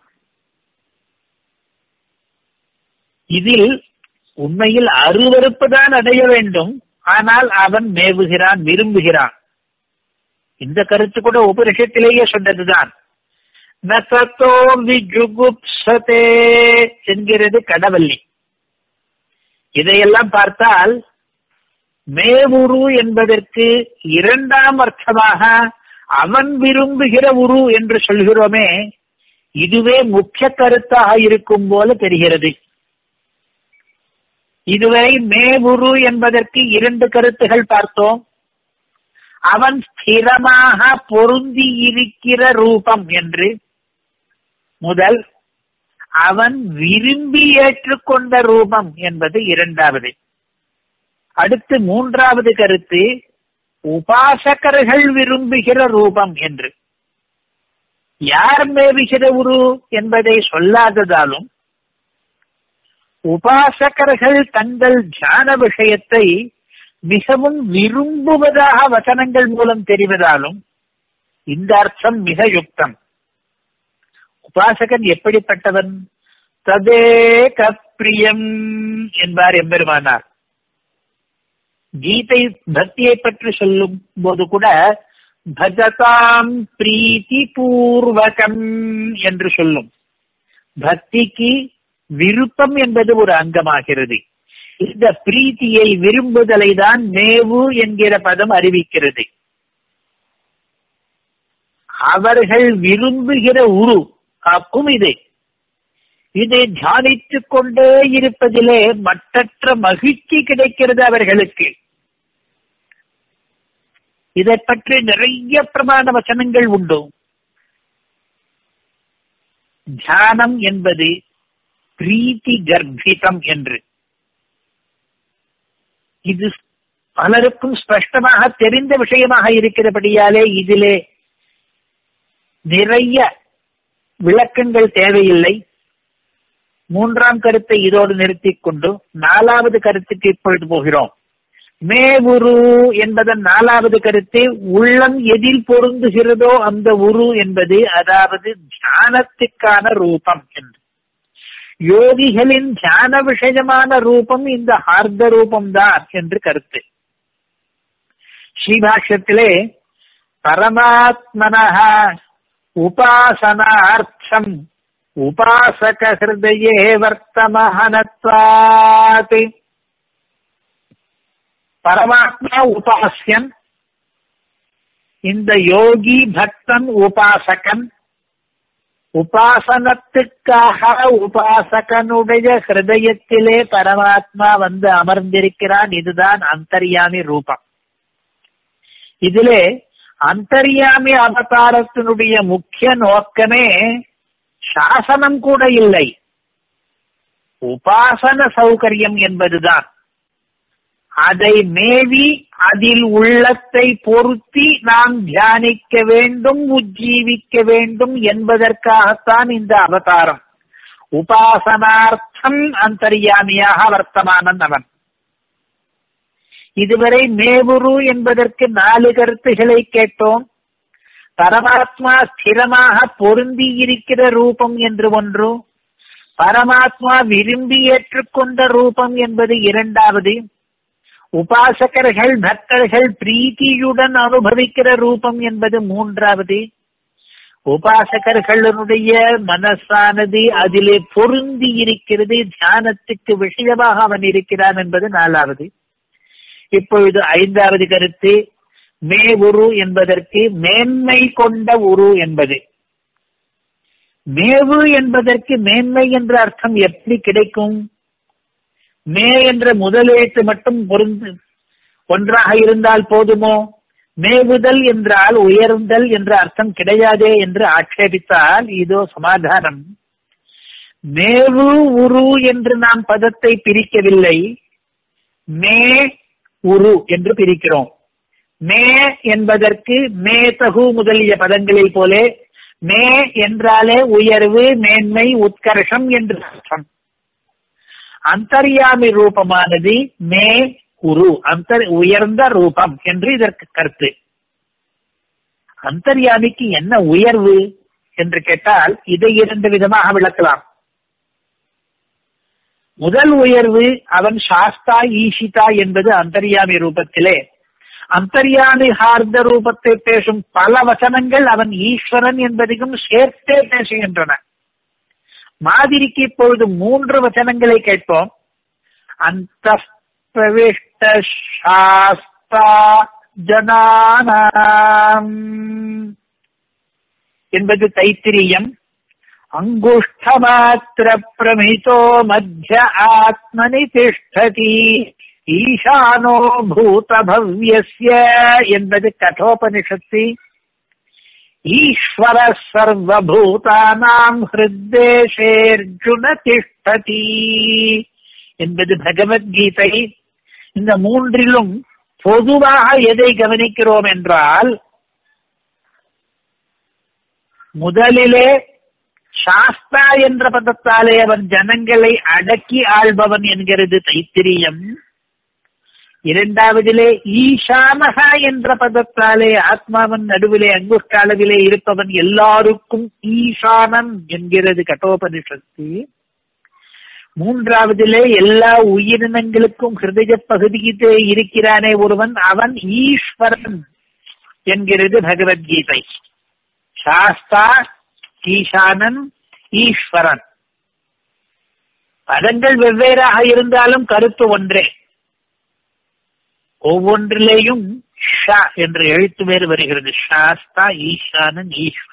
இதில் உண்மையில் அருவறுப்பு தான் அடைய வேண்டும் ஆனால் அவன் மேவுகிறான் விரும்புகிறான் இந்த கருத்து கூட உபனிஷத்திலேயே சொன்னதுதான் நசத்தோ விஜுகுப்சதே என்கிறது கடவல்லி இதையெல்லாம் பார்த்தால் மேவுரு என்பதற்கு இரண்டாம் அர்த்தமாக அவன் விரும்புகிற உரு என்று சொல்கிறோமே இதுவே முக்கிய கருத்தாக இருக்கும் போல தெரிகிறது இதுவரை மேவுரு என்பதற்கு இரண்டு கருத்துகள் பார்த்தோம் அவன் ஸ்திரமாக பொருந்தி இருக்கிற ரூபம் என்று முதல் அவன் விரும்பி ஏற்றுக்கொண்ட ரூபம் என்பது இரண்டாவது அடுத்து மூன்றாவது கருத்து உபாசகர்கள் விரும்புகிற ரூபம் என்று யார் மேவுகிற உரு என்பதை சொல்லாததாலும் உபாசகர்கள் தங்கள் தியான விஷயத்தை மிகவும் விரும்புவதாக வசனங்கள் மூலம் தெரிவதாலும் இந்த அர்த்தம் மிக யுக்தம் உபாசகன் எப்படிப்பட்டவன் ததே கப்பிரியம் என்பார் எம்பெருமானார் கீதை பக்தியை பற்றி சொல்லும் போது கூட பஜதாம் பிரீத்தி பூர்வகம் என்று சொல்லும் பக்திக்கு விருப்பம் என்பது ஒரு அங்கமாகிறது இந்த பிரீத்தியை விரும்புதலை தான் மேவு என்கிற பதம் அறிவிக்கிறது அவர்கள் விரும்புகிற உரு ஆக்கும் இது இதை தியானித்துக் கொண்டே இருப்பதிலே மற்றற்ற மகிழ்ச்சி கிடைக்கிறது அவர்களுக்கு இதை பற்றி நிறைய பிரமாண வசனங்கள் உண்டு தியானம் என்பது பிரீத்தி கர்ப்பிதம் என்று இது பலருக்கும் ஸ்பஷ்டமாக தெரிந்த விஷயமாக இருக்கிறபடியாலே இதிலே நிறைய விளக்கங்கள் தேவையில்லை மூன்றாம் கருத்தை இதோடு நிறுத்திக் கொண்டு நாலாவது கருத்துக்கு இப்பொழுது போகிறோம் மேவுரு என்பதன் நாலாவது கருத்து உள்ளம் எதில் பொருந்துகிறதோ அந்த உரு என்பது அதாவது தியானத்துக்கான ரூபம் என்று யோகிகளின் தியான விஷயமான ரூபம் இந்த ஹார்த ரூபம்தான் என்று கருத்து ஸ்ரீபாஷ்யத்திலே பரமாத்மனः உபாசனார்த்தம் உபாசக ஹிருதயே வர்த்தமஹனத்வாத் பரமாத்மா உபாசியன் இந்த யோகி பக்தன் உபாசகன் உபாசனத்துக்காக உபாசகனுடைய ஹிருதயத்திலே பரமாத்மா வந்து அமர்ந்திருக்கிறான் இதுதான் அந்தர்யாமி ரூபம் இதிலே அந்தர்யாமி அவதாரத்தினுடைய முக்கிய நோக்கமே சாசனம் கூட இல்லை உபாசன சௌகரியம் என்பதுதான் அதை மேவி அதில் உள்ளத்தை பொருத்தி நாம் தியானிக்க வேண்டும் உஜ்ஜீவிக்க வேண்டும் என்பதற்காகத்தான் இந்த அவதாரம் உபாசனார்த்தம் அந்தர்யாமியாக வர்த்தமானன் அவன் இதுவரை மேவுரு என்பதற்கு நாலு கருத்துகளை கேட்டோம் பரமாத்மா ஸ்திரமாக பொருந்தி இருக்கிற ரூபம் என்று ஒன்று பரமாத்மா விரும்பி ஏற்றுக்கொண்ட ரூபம் என்பது இரண்டாவது உபாசகர்கள் பக்தர்கள் பிரீத்தியுடன் அனுபவிக்கிற ரூபம் என்பது மூன்றாவது உபாசகர்களுடைய மனசானது அதிலே பொருந்தி இருக்கிறது தியானத்துக்கு விஷயமாக அவன் இருக்கிறான் என்பது நாலாவது இப்பொழுது ஐந்தாவது கருத்து மே உரு என்பதற்கு மேன்மை கொண்ட உரு என்பது மேவு என்பதற்கு மேன்மை என்ற அர்த்தம் எப்படி கிடைக்கும் மே என்ற முதலெழுத்து மட்டும் பொருந்து ஒன்றாக இருந்தால் போதுமோ மேவுதல் என்றால் உயர்ந்தல் என்ற அர்த்தம் கிடையாதே என்று ஆட்சேபித்தால் இதோ சமாதானம் மேவு உரு என்று நாம் பதத்தை பிரிக்கவில்லை மே உரு என்று பிரிக்கிறோம் மே என்பதற்கு மேதகு முதலிய பதங்களில் போலே மே என்றாலே உயர்வு மேன்மை உத்கர்ஷம் என்று அர்த்தம் அந்தர்யாமி ரூபமானது மே உரு அந்தர் உயர்ந்த ரூபம் என்று இதற்கு கருத்து அந்தர்யாமிக்கு என்ன உயர்வு என்று கேட்டால் இதை இரண்டு விதமாக விளக்கலாம் முதல் உயர்வு அவன் சாஸ்தா ஈஷிதா என்பது அந்தர்யாமி ரூபத்திலே அந்தர்யாமி ஹார்த ரூபத்தை பேசும் பல வசனங்கள் அவன் ஈஸ்வரன் என்பதையும் சேர்த்தே பேசுகின்றன மாதிரிக்கு இப்பொழுது மூன்று வச்சனங்களை கேட்போம் அந்த பிரவிஷ்ட சாஸ்தா ஜனானாம் என்பது தைத்திரியம் அங்குஷ்டமாத்திர பிரமிதோ மத்திய ஆத்மனி திஷ்டதி ஈசானோ பூதபவ்யஸ்ய என்பது கட்டோபனிஷத்து ஈஸ்வர சர்வபூதானாம் ஹிருத்தேஷேர்ஜுன திஷ்டதி என்பது பகவத்கீதை இந்த மூன்றிலும் பொதுவாக எதை கவனிக்கிறோம் என்றால் முதலிலே சாஸ்தா என்ற பதத்தாலே அவன் ஜனங்களை அடக்கி ஆள்பவன் என்கிறது தைத்திரியம் இரண்டாவதிலே ஈசானகா என்ற பதத்தாலே ஆத்மாவன் நடுவிலே அங்குஷ்ட அளவிலே இருப்பவன் எல்லாருக்கும் ஈசானன் என்கிறது கட்டோபனிஷத்து மூன்றாவதிலே எல்லா உயிரினங்களுக்கும் ஹிருதய பகுதியிலே இருக்கிறானே ஒருவன் அவன் ஈஸ்வரன் என்கிறது பகவத்கீதை சாஸ்தா ஈசானன் ஈஸ்வரன் பதங்கள் வெவ்வேறாக இருந்தாலும் கருத்து ஒன்றே ஒவ்வொன்றிலேயும் ஷா என்ற எழுத்து வேறு வருகிறது சாஸ்தா ஈசானன் ஈஸ்வரன்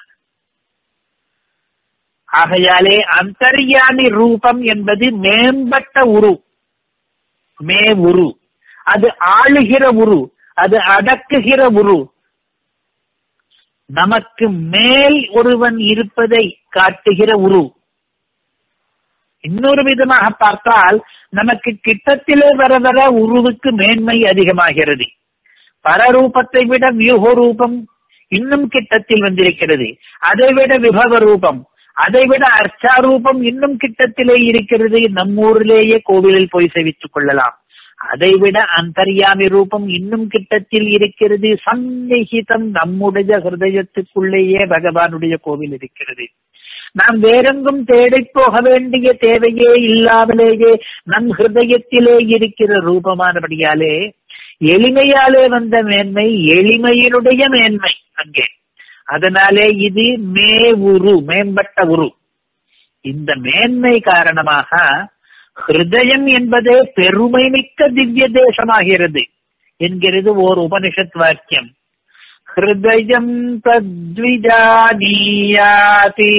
ஆகையாலே அந்தர்யாமி ரூபம் என்பது மேம்பட்ட உரு மே உரு அது ஆளுகிற உரு அது அடக்குகிற உரு நமக்கு மேல் ஒருவன் இருப்பதை காட்டுகிற உரு இன்னொரு விதமாக பார்த்தால் நமக்கு கிட்டத்திலே வர வர உருவுக்கு மேன்மை அதிகமாகிறது பரரூபத்தை விட வியூக ரூபம் இன்னும் கிட்டத்தில் வந்திருக்கிறது அதை விட விபவ ரூபம் அதை விட அர்ச்சாரூபம் இன்னும் கிட்டத்திலே இருக்கிறது நம்மூரிலேயே கோவிலில் போய் சேவித்துக் கொள்ளலாம் அதைவிட அந்தர்யாமி ரூபம் இன்னும் கிட்டத்தில் இருக்கிறது சந்நிகிதம் நம்முடைய ஹிருதயத்துக்குள்ளேயே பகவானுடைய கோவில் இருக்கிறது நாம் வேறெங்கும் தேடிப் போக வேண்டிய தேவையே இல்லாமலேயே நம் ஹிருதயத்திலே இருக்கிற ரூபமானபடியாலே எளிமையாலே வந்த மேன்மை எளிமையினுடைய மேன்மை அங்கே அதனாலே இது மே உரு மேம்பட்ட உரு இந்த மேன்மை காரணமாக ஹிருதயம் என்பதே பெருமை மிக்க திவ்ய தேசமாகிறது என்கிறது ஓர் உபனிஷத் வாக்கியம் ஹிருதயம் தத்விஜானீயாதி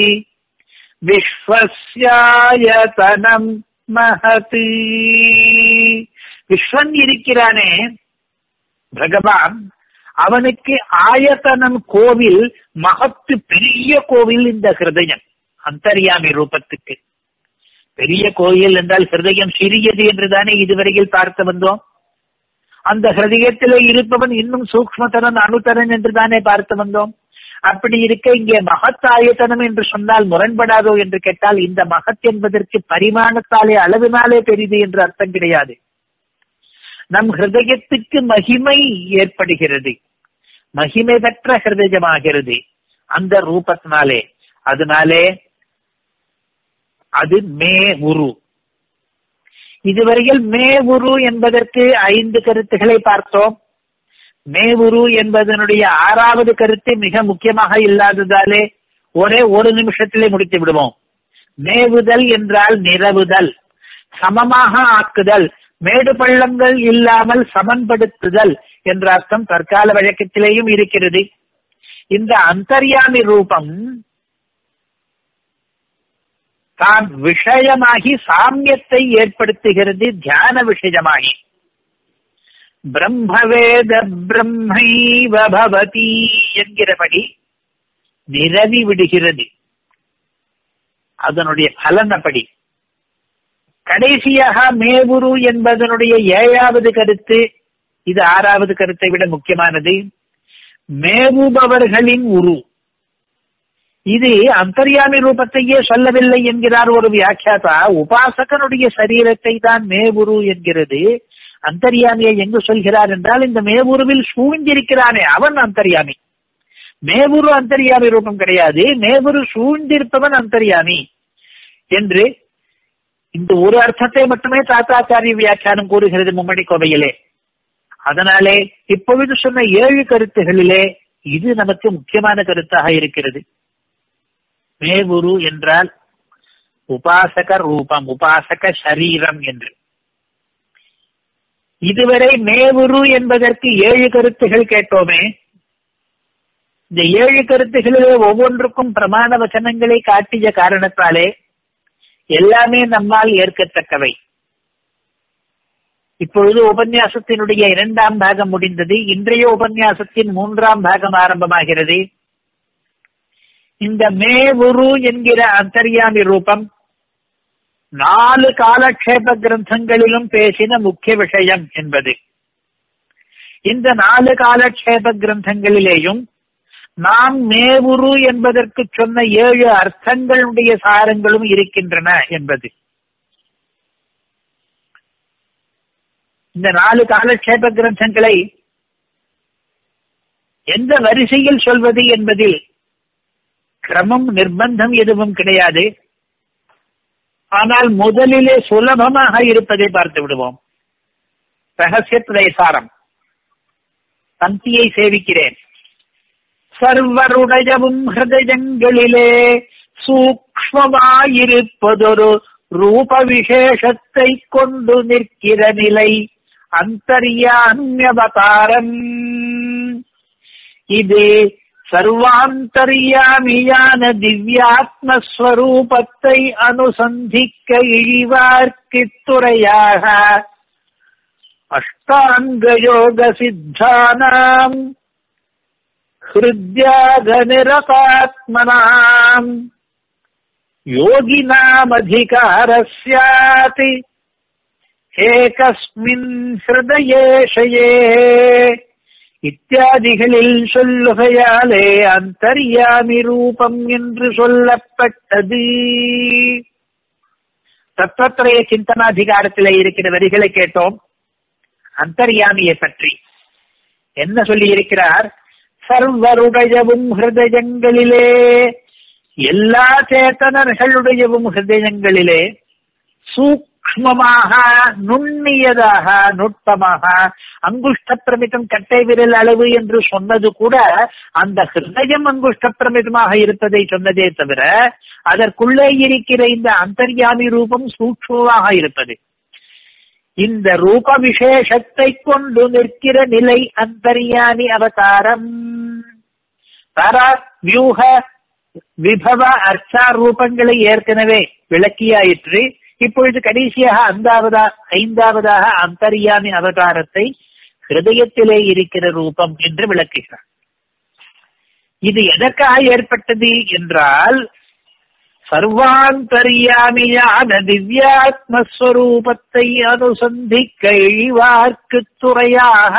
விஸ்வஸ்யாயதனம் மகதி விஸ்வன் இருக்கிறானே பகவான் அவனுக்கு ஆயத்தனம் கோவில் மகத்து பெரிய கோவில் இந்த ஹிருதயம் அந்தர்யாமி ரூபத்துக்கு பெரிய கோயில் என்றால் ஹிருதயம் சிறியது என்றுதானே இதுவரையில் பார்த்து வந்தோம் அந்த ஹிருதயத்திலே இருப்பவன் இன்னும் சூக்மதனன் அணுத்தரன் என்றுதானே பார்த்து வந்தோம் அப்படி இருக்க இங்கே மகத் ஆயத்தனம் என்று சொன்னால் முரண்படாதோ என்று கேட்டால் இந்த மகத் என்பதற்கு பரிமாணத்தாலே அளவினாலே பெரிது என்று அர்த்தம் கிடையாது நம் ஹிருதயத்துக்கு மகிமை ஏற்படுகிறது மகிமை பெற்ற ஹிருதயமாகிறது அந்த ரூபத்தினாலே அதனாலே அது மே உரு இதுவரையில் மே உரு என்பதற்கு ஐந்து கருத்துக்களை பார்த்தோம் மே உரு என்பதனுடைய ஆறாவது கருத்து மிக முக்கியமாக இல்லாததாலே ஒரே ஒரு நிமிஷத்திலே முடித்து விடுவோம் மேவுதல் என்றால் நிரவுதல் சமமாக ஆக்குதல் மேடு பள்ளங்கள் இல்லாமல் சமன்படுத்துதல் என்ற அர்த்தம் தற்கால வழக்கத்திலேயும் இருக்கிறது இந்த அந்தர்யாமி ரூபம் தான் விஷயமாகி சாமியத்தை ஏற்படுத்துகிறது தியான விஷயமாகி பிரம்மவேத பிரம்மைவ பவதி என்கிறபடி நிரவி விடுகிறது அதனுடைய பலனப்படி கடைசியாக மேவுரு என்பதனுடைய ஏழாவது கருத்து இது ஆறாவது கருத்தை விட முக்கியமானது மேவுபவர்களின் உரு இது அந்தர்யாமி ரூபத்தையே சொல்லவில்லை என்கிறார் ஒரு வியாக்கியாதா உபாசகனுடைய சரீரத்தை தான் மேவுரு என்கிறது அந்தர்யாமியை எங்கு சொல்கிறார் என்றால் இந்த மேவுருவில் சூழ்ந்திருக்கிறானே அவன் அந்தர்யாமி மேவுரு அந்தர்யாமி ரூபம் கிடையாது மேவுரு சூழ்ந்திருப்பவன் அந்தர்யாமி என்று இந்த ஒரு அர்த்தத்தை மட்டுமே தாத்தாச்சாரிய வியாக்கியானம் கூறுகிறது மும்மணி கோவையிலே அதனாலே இப்பொழுது சொன்ன ஏழு கருத்துகளிலே இது நமக்கு முக்கியமான கருத்தாக இருக்கிறது மேவுரு என்றால் உபாசக ரூபம் உபாசக சரீரம் என்று இதுவரை மேவுரு என்பதற்கு ஏழு கருத்துகள் கேட்டோமே இந்த ஏழு கருத்துகளிலே ஒவ்வொன்றுக்கும் பிரமாண வச்சனங்களை காட்டிய காரணத்தாலே எல்லாமே நம்மால் ஏற்கத்தக்கவை இப்பொழுது உபன்யாசத்தினுடைய இரண்டாம் பாகம் முடிந்தது இன்றைய உபன்யாசத்தின் மூன்றாம் பாகம் ஆரம்பமாகிறது இந்த மேவுரு என்கிற அந்தர்யாமி ரூபம் நாலு காலக்ஷேப கிரந்தங்களிலும் பேசின முக்கிய விஷயம் என்பது இந்த நாலு காலக்ஷேப கிரந்தங்களிலேயும் நாம் மேவுரு என்பதற்கு சொன்ன ஏழு அர்த்தங்களுடைய சாரங்களும் இருக்கின்றன என்பது இந்த நாலு காலக்ஷேப கிரந்தங்களை எந்த வரிசையில் சொல்வது என்பதில் கிரமம் நிர்பந்தம் எதுவும் கிடையாது ஆனால் முதலிலே சுலபமாக இருப்பதை பார்த்து விடுவோம் ரகசிய சாரம் பந்தியை சேவிக்கிறேன் சர்வருடையவும் ஹிருதயங்களிலே சூக்மமாயிருப்பதொரு ரூப விசேஷத்தை கொண்டு நிற்கிற நிலை அந்தர்யான்யவதாரம் இது சர்வாந்தர்யாமியான திவ்யாத்மஸ்வரூபத்தை அனுசந்திக்க இழிவார்க்கு துறையாக அஷ்டாங்கயோக சித்தானாம் हृद्यागनिरतात्मनाम् योगिनामधिकारस्यात् एकस्मिन् हृदयेशये இத்தியாதிகளில் சொல்லுகையாலே அந்தர்யாமி ரூபம் என்று சொல்லப்பட்டது தத்துவத்திரைய சிந்தனாதிகாரத்திலே இருக்கிற வரிகளை கேட்டோம் அந்தர்யாமியை பற்றி என்ன சொல்லி இருக்கிறார் சர்வருடையவும் ஹிருதயங்களிலே எல்லா சேத்தனர்களுடையவும் ஹிருதயங்களிலே சூக்மமாக நுண்ணியதாக நுட்பமாக அங்குஷ்ட பிரமிதம் கட்டை விரல் அளவு என்று சொன்னது கூட அந்த ஹிருதயம் அங்குஷ்ட பிரமிதமாக இருப்பதை சொன்னதே தவிர அதற்குள்ளே இருக்கிற இந்த அந்தர்யாமி ரூபம் சூக்மமாக இருப்பது இந்த ரூப விசேஷத்தை கொண்டு நிற்கிற நிலை அந்தர்யாமி அவதாரம் பர வியூக விபவ அர்ச்சா ரூபங்களை ஏற்கனவே விளக்கியாயிற்று இப்பொழுது கடைசியாக அந்தாவதா ஐந்தாவதாக அந்தர்யாமி அவதாரத்தை ஹிருதயத்திலே இருக்கிற ரூபம் என்று விளக்குகிறார் இது எதற்காக ஏற்பட்டது என்றால் சர்வாந்தர்யாமியான திவ்யாத்மஸ்வரூபத்தை அனுசந்திக்க இழிவார்க்கு துறையாக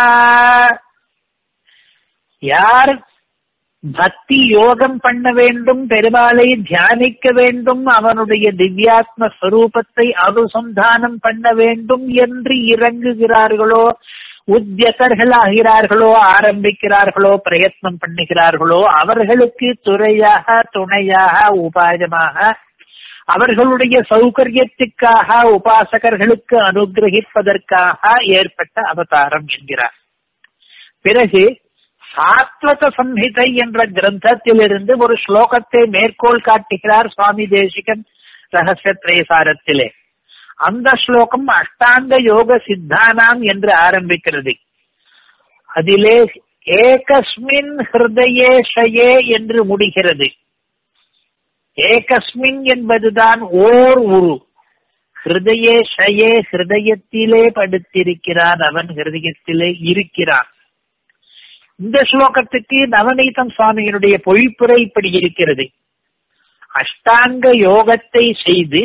யார் பக்தி யோகம் பண்ண வேண்டும் பெருமாளை தியானிக்க வேண்டும் அவனுடைய திவ்யாத்ம ஸ்வரூபத்தை அனுசந்தானம் பண்ண வேண்டும் என்று இறங்குகிறார்களோ உத்தியகர்கள் ஆகிறார்களோ ஆரம்பிக்கிறார்களோ பிரயத்னம் பண்ணுகிறார்களோ அவர்களுக்கு துறையாக துணையாக உபாயமாக அவர்களுடைய சௌகரியத்துக்காக உபாசகர்களுக்கு அனுகிரகிப்பதற்காக ஏற்பட்ட அவதாரம் என்கிறார் பிறகு சாத்வத சம்ஹிதை என்ற கிரந்தத்திலிருந்து ஒரு ஸ்லோகத்தை மேற்கோள் காட்டுகிறார் சுவாமி தேசிகன் ரகசிய திரேசாரத்திலே அந்த ஸ்லோகம் அஷ்டாங்க யோக சித்தானாம் என்று ஆரம்பிக்கிறது அதிலே ஏகஸ்மின் ஹிருதயேஷயே என்று முடிகிறது ஏகஸ்மின் என்பதுதான் ஓர் உரு ஹிருதயேஷயே ஹிருதயத்திலே படுத்திருக்கிறான் அவன் ஹிருதயத்திலே இருக்கிறான் இந்த ஸ்லோகத்துக்கு நவநீதம் சுவாமியினுடைய பொழிப்புரை இப்படி இருக்கிறது அஷ்டாங்க யோகத்தை செய்து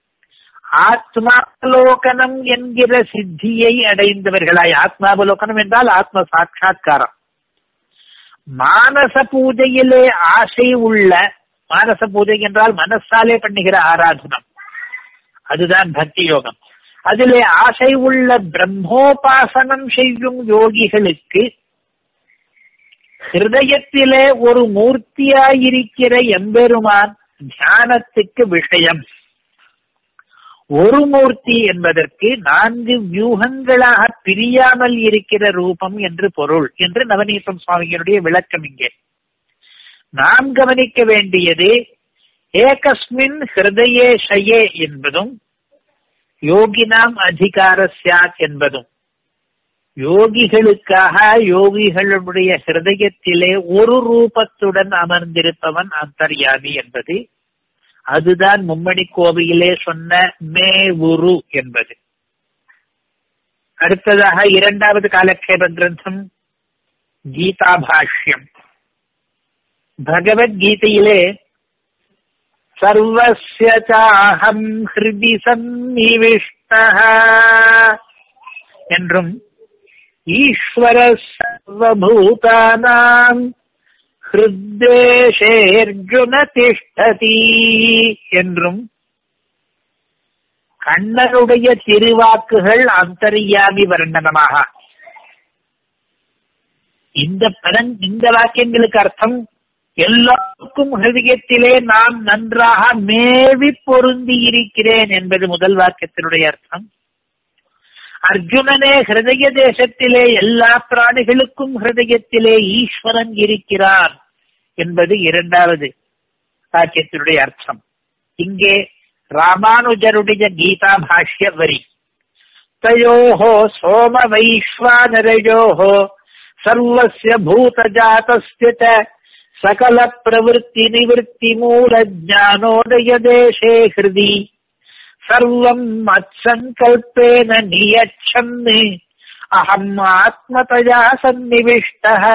ஆத்மாவலோகனம் என்கிற சித்தியை அடைந்தவர்களாய் ஆத்மாவலோகனம் என்றால் ஆத்ம சாட்சா்காரம் மானச பூஜையிலே ஆசை உள்ள மானச பூஜை என்றால் மனசாலே பண்ணுகிற ஆராதனம் அதுதான் பக்தி யோகம் அதிலே ஆசை உள்ள பிரம்மோபாசனம் செய்யும் யோகிகளுக்கு ஹிருதயத்திலே ஒரு மூர்த்தியாயிருக்கிற எம்பெருமான் தியானத்துக்கு விஷயம் ஒரு மூர்த்தி என்பதற்கு நான்கு வியூகங்களாக பிரியாமல் இருக்கிற ரூபம் என்று பொருள் என்று நவநீதம் சுவாமிகளுடைய விளக்கம் இங்கே நாம் கவனிக்க வேண்டியது ஏகஸ்மின் ஹிருதயே ஷயே என்பதும் யோகினாம் அதிகார சியாத் என்பதும் யோகிகளுக்காக யோகிகளுடைய ஹிருதயத்திலே ஒரு ரூபத்துடன் அமர்ந்திருப்பவன் அந்தர்யாமி என்பது அதுதான் மும்மணி கோவிலே சொன்ன மே உரு என்பது அடுத்ததாக இரண்டாவது காலக்ஷேப கிரந்தம் கீதா பாஷ்யம் பகவத்கீதையிலே சர்வஸ்ய சாஹம் ஹிருதி சந்நிவிஷ்டः என்றும் ஈஸ்வர சர்வபூதானாம் ஹிருத்தேஷேர்ஜுன திஷ்டதி என்றும் கண்ணனுடைய திருவாக்குகள் அந்தரியாமி வர்ணனமாக இந்த பதன் இந்த வாக்கியங்களுக்கு அர்த்தம் எல்லாருக்கும் ஹிருதயத்திலே நான் நன்றாக மேவி பொருந்தி இருக்கிறேன் என்பது முதல் வாக்கியத்தினுடைய அர்த்தம் அர்ஜுனனே ஹிருதய தேசத்திலே எல்லா பிராணிகளுக்கும் ஹிருதயத்திலே ஈஸ்வரன் இருக்கிறான் என்பது இரண்டாவது வாக்கியத்தினுடைய அர்த்தம் இங்கே ராமானுஜருடைய கீதா பாஷ்ய வரி தயோஹோ சோம வைஸ்வானரயோஹோ சர்வஸ்ய பூதஜாதஸ்ய ச சகல பிரவருத்தி நிவர்த்தி மூல ஜானோதய தேசே ஹிருதி சர்வம் மத்சங்கல்பேன நியச்சன் அகம் ஆத்மதயா சந்நிவிஷ்டः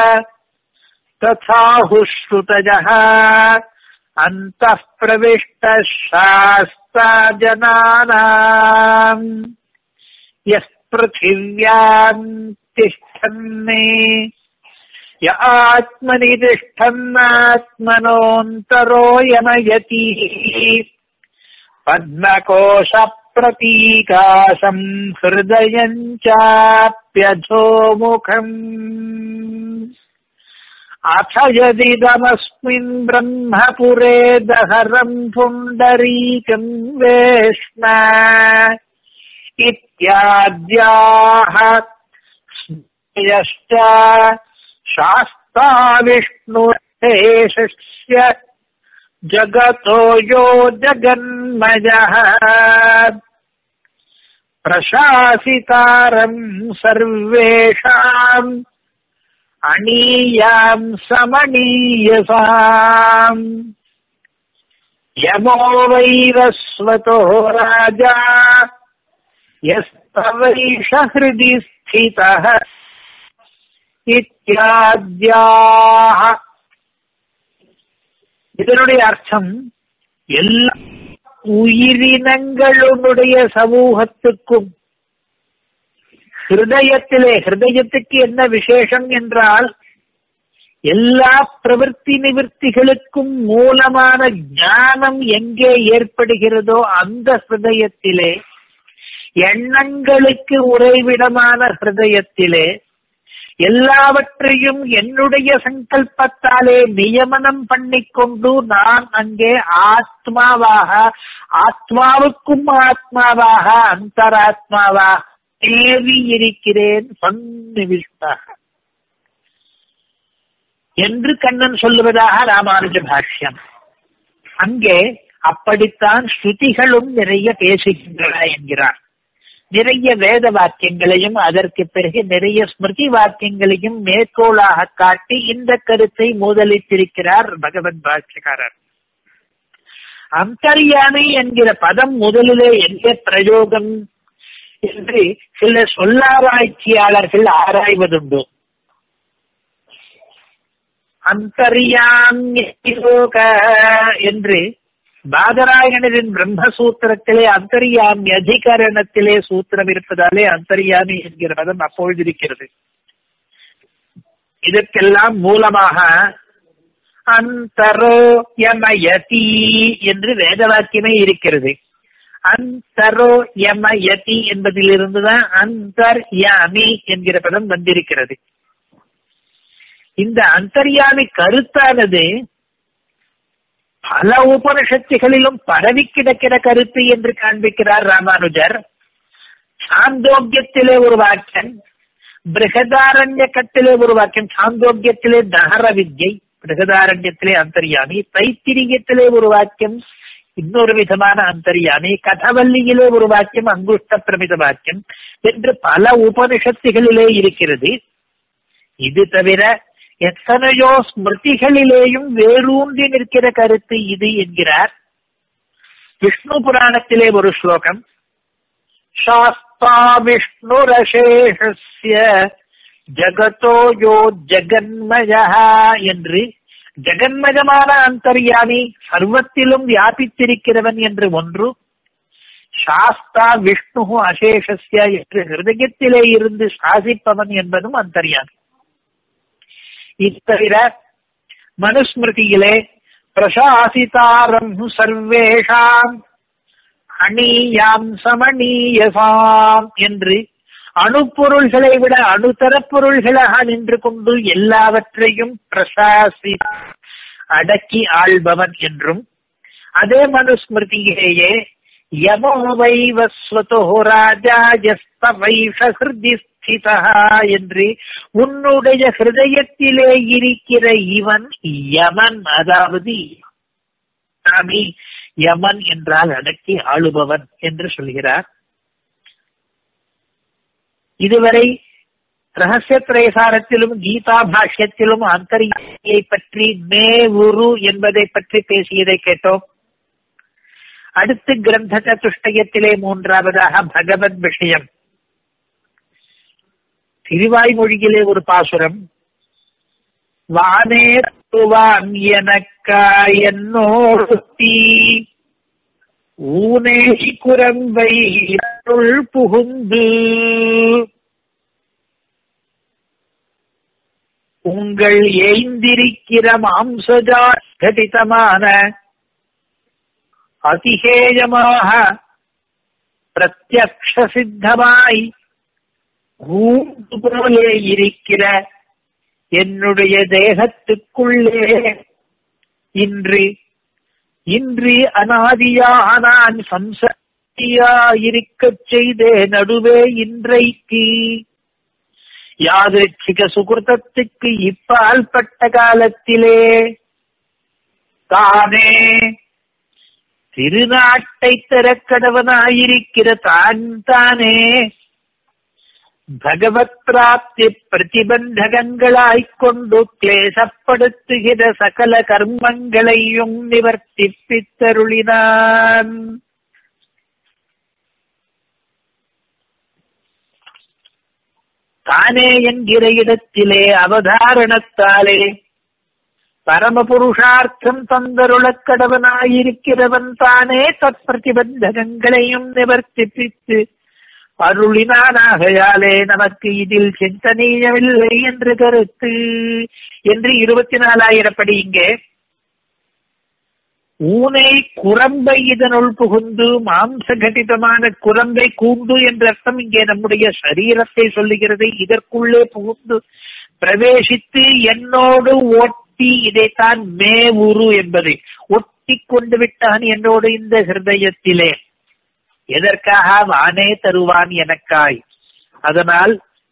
तथाहुश्रुतजः अन्तः प्रविष्टः शास्ता जनानाम् यः पृथिव्याम् तिष्ठन्ने य आत्मनि तिष्ठन्नात्मनोऽन्तरो यमयति पद्मकोशप्रतीकाशम् हृदयम् चाप्यधोमुखम् अथ यदिदमस्मिन् ब्रह्मपुरे दहरम् पुण्डरीकम् वेश्म इत्याद्याः स्मयश्च शास्ता विष्णुशेषस्य जगतो यो जगन्मयः प्रशासितारम् सर्वेषाम् अणीयाम् समणीयसाम् यमो वैरस्वतो राजा यस्तवैष हृदि स्थितः இத்தியாத்யாக இதனுடைய அர்த்தம் எல்லா உயிரினங்களுடைய சமூகத்துக்கும் ஹிருதயத்திலே ஹிருதயத்துக்கு என்ன விசேஷம் என்றால் எல்லா பிரவൃத்தி நிவர்த்திகளுக்கும் மூலமான ஞானம் எங்கே ஏற்படுகிறதோ அந்த ஹிருதயத்திலே எண்ணங்களுக்கு உறைவிடமான ஹிருதயத்திலே எல்லாவற்றையும் என்னுடைய சங்கல்பத்தாலே நியமனம் பண்ணிக்கொண்டு நான் அங்கே ஆத்மாவாக ஆத்மாவுக்கும் ஆத்மாவாக அந்தராத்மாவாக தேவி இருக்கிறேன் சந்நிவிஷ்டாக என்று கண்ணன் சொல்லுவதாக ராமானுஜ பாஷ்யம் அங்கே அப்படித்தான் ஸ்ருதிகளும் நிறைய பேசுகின்றன என்கிறார் நிறைய வேத வாக்கியங்களையும் அதற்கு பிறகு நிறைய ஸ்மிருதி வாக்கியங்களையும் மேற்கோளாக காட்டி இந்த கருத்தை முதலிட்டிருக்கிறார் பகவத் பாஷ்யக்காரர் அந்தர்யாமி என்கிற பதம் முதலிலே எங்கே பிரயோகம் என்று சில சொல்லாராய்ச்சியாளர்கள் ஆராய்வதுண்டு அந்தர்யாமியோக என்று பாதராயணரின் பிரம்மசூத்திரத்திலே அந்தர்யாமி அதிகரணத்திலே சூத்திரம் இருப்பதாலே அந்தர்யாமி என்கிற பதம் அப்பொழுது இருக்கிறது இதற்கெல்லாம் மூலமாக அந்தரோ யமயதி என்று வேத வாக்கியமே இருக்கிறது அந்தரோ யமயதி என்பதிலிருந்துதான் அந்தர் யாமி என்கிற பதம் வந்திருக்கிறது இந்த அந்தர்யாமி கருத்தானது பல உபனிஷத்துகளிலும் பரவி கிடக்கிற கருத்து என்று காண்பிக்கிறார் ராமானுஜர் சாந்தோக்கியத்திலே ஒரு வாக்கியம் பிருகதாரண்யக்கத்திலே ஒரு வாக்கியம் சாந்தோக்கியத்திலே தகர வித்யை பிருகதாரண்யத்திலே அந்தர்யாமி தைத்திரியத்திலே ஒரு வாக்கியம் இன்னொரு விதமான அந்தர்யாமி கதவல்லியிலே ஒரு வாக்கியம் அங்குஷ்ட பிரமித வாக்கியம் என்று பல உபனிஷத்துகளிலே இருக்கிறது இது தவிர எத்தனையோ ஸ்மிருதிகளிலேயும் வேரூன்றி நிற்கிற கருத்து இது என்கிறார் விஷ்ணு புராணத்திலே ஒரு ஸ்லோகம் சாஸ்தா விஷ்ணுரசேஷஸ்ய ஜகதோ யோ ஜெகன்மயா என்று ஜெகன்மயமான அந்தர்யாமி சர்வத்திலும் வியாபித்திருக்கிறவன் என்று ஒன்று சாஸ்தா விஷ்ணு அசேஷஸ்ய என்று ஹிருதயத்திலே இருந்து சாசிப்பவன் என்பதும் அந்தர்யாமி இத்தவிர மனுஸ்மிருதியிலே பிரசாசிதாரம் சர்வேஷாம் அணியாம் சமணீயசாம் என்று அணுப்பொருள்களை விட அணுத்தர பொருள்களாக நின்று கொண்டு எல்லாவற்றையும் பிரசாசி அடக்கி ஆள்பவன் என்றும் அதே மனுஸ்மிருதியிலேயே யமோ வைவஸ்வதோ ராஜா யஸ்தவைஷ ஹிருதி ஸ்திதா என்று உன்னுடைய ஹிருதயத்திலே இருக்கிற இவன் யமன் அதாவது சாமி யமன் என்றால் அடக்கி ஆளுபவன் என்று சொல்கிறார் இதுவரை ரகசிய பிரேசாரத்திலும் கீதா பாஷ்யத்திலும் அந்தரியை பற்றி மே உரு என்பதை பற்றி பேசியதை கேட்டோம் அடுத்து கிரந்த சதுஷ்டயத்திலே மூன்றாவதாக பகவத் விஷயம் திருவாய்மொழியிலே ஒரு பாசுரம் வானே துவான் எனக்கா என்னோடுத்தி ஊனே குரம்பை புகுந்து உங்கள் ஏந்திருக்கிற மாம்சஜா கடிதமான அதிகேயமாக பிரத்யக்ஷ சித்தமாய் கூண்டு போலே இருக்கிற என்னுடைய தேகத்துக்குள்ளே இன்று இன்று அனாதியாக நான் சம்சக்தியா இருக்கச் செய்தே நடுவே இன்றைக்கு யாதிருச்சிக சுகிருதத்துக்கு இப்பால் பட்ட காலத்திலே தானே திருநாட்டை திறக்கடவனாயிருக்கிற தான் தானே பகவத் பிராப்தி பிரதிபந்தகங்களாய்க் கொண்டு கிளேசப்படுத்துகிற சகல கர்மங்களையும் நிவர்த்திப்பித்தருளினான் தானே என்கிற இடத்திலே அவதாரணத்தாலே பரமபுருஷார்த்தம் தந்தருளக் கடவனாயிருக்கிறவன் தானே தத் பிரதிபந்தகங்களையும் நிவர்த்திப்பித்து அருளினானாகையாலே நமக்கு இதில் சிந்தனீயமில்லை என்று கருத்து என்று இருபத்தி நாலாயிரப்படி இங்கே ஊனை குரம்பை இதனுள் புகுந்து மாம்ச கட்டிதமான குரம்பை கூண்டு என்ற அர்த்தம் இங்கே நம்முடைய சரீரத்தை சொல்லுகிறது இதற்குள்ளே புகுந்து பிரவேசித்து என்னோடு ஒட்டி இதைத்தான் மே உரு என்பது ஒட்டி கொண்டு விட்டான் என்னோடு இந்த ஹிருதயத்திலே எதற்காக வானே தருவான் எனக்காய் அதனால்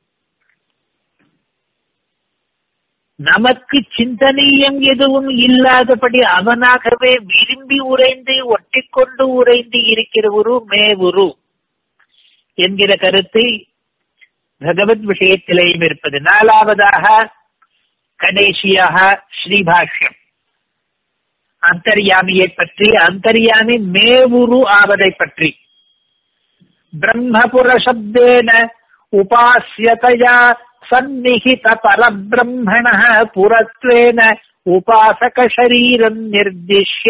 நமக்கு சிந்தனீயம் எதுவும் இல்லாதபடி அவனாகவே விரும்பி உறைந்து ஒட்டிக்கொண்டு உறைந்து இருக்கிற ஒரு மேவுரு என்கிற கருத்து பகவத் விஷயத்திலேயும் இருப்பது நாலாவதாக கடைசியாக ஸ்ரீபாஷ்யம் அந்தர்யாமியை பற்றி அந்தர்யாமி மேவுரு ஆவதை பற்றி பிரம்மபுர சப்தேன உபாசியதையா சந்நிகித பரபிரம்மண புரத்வேன உபாசக சரீரம் நிர்திஷ்ய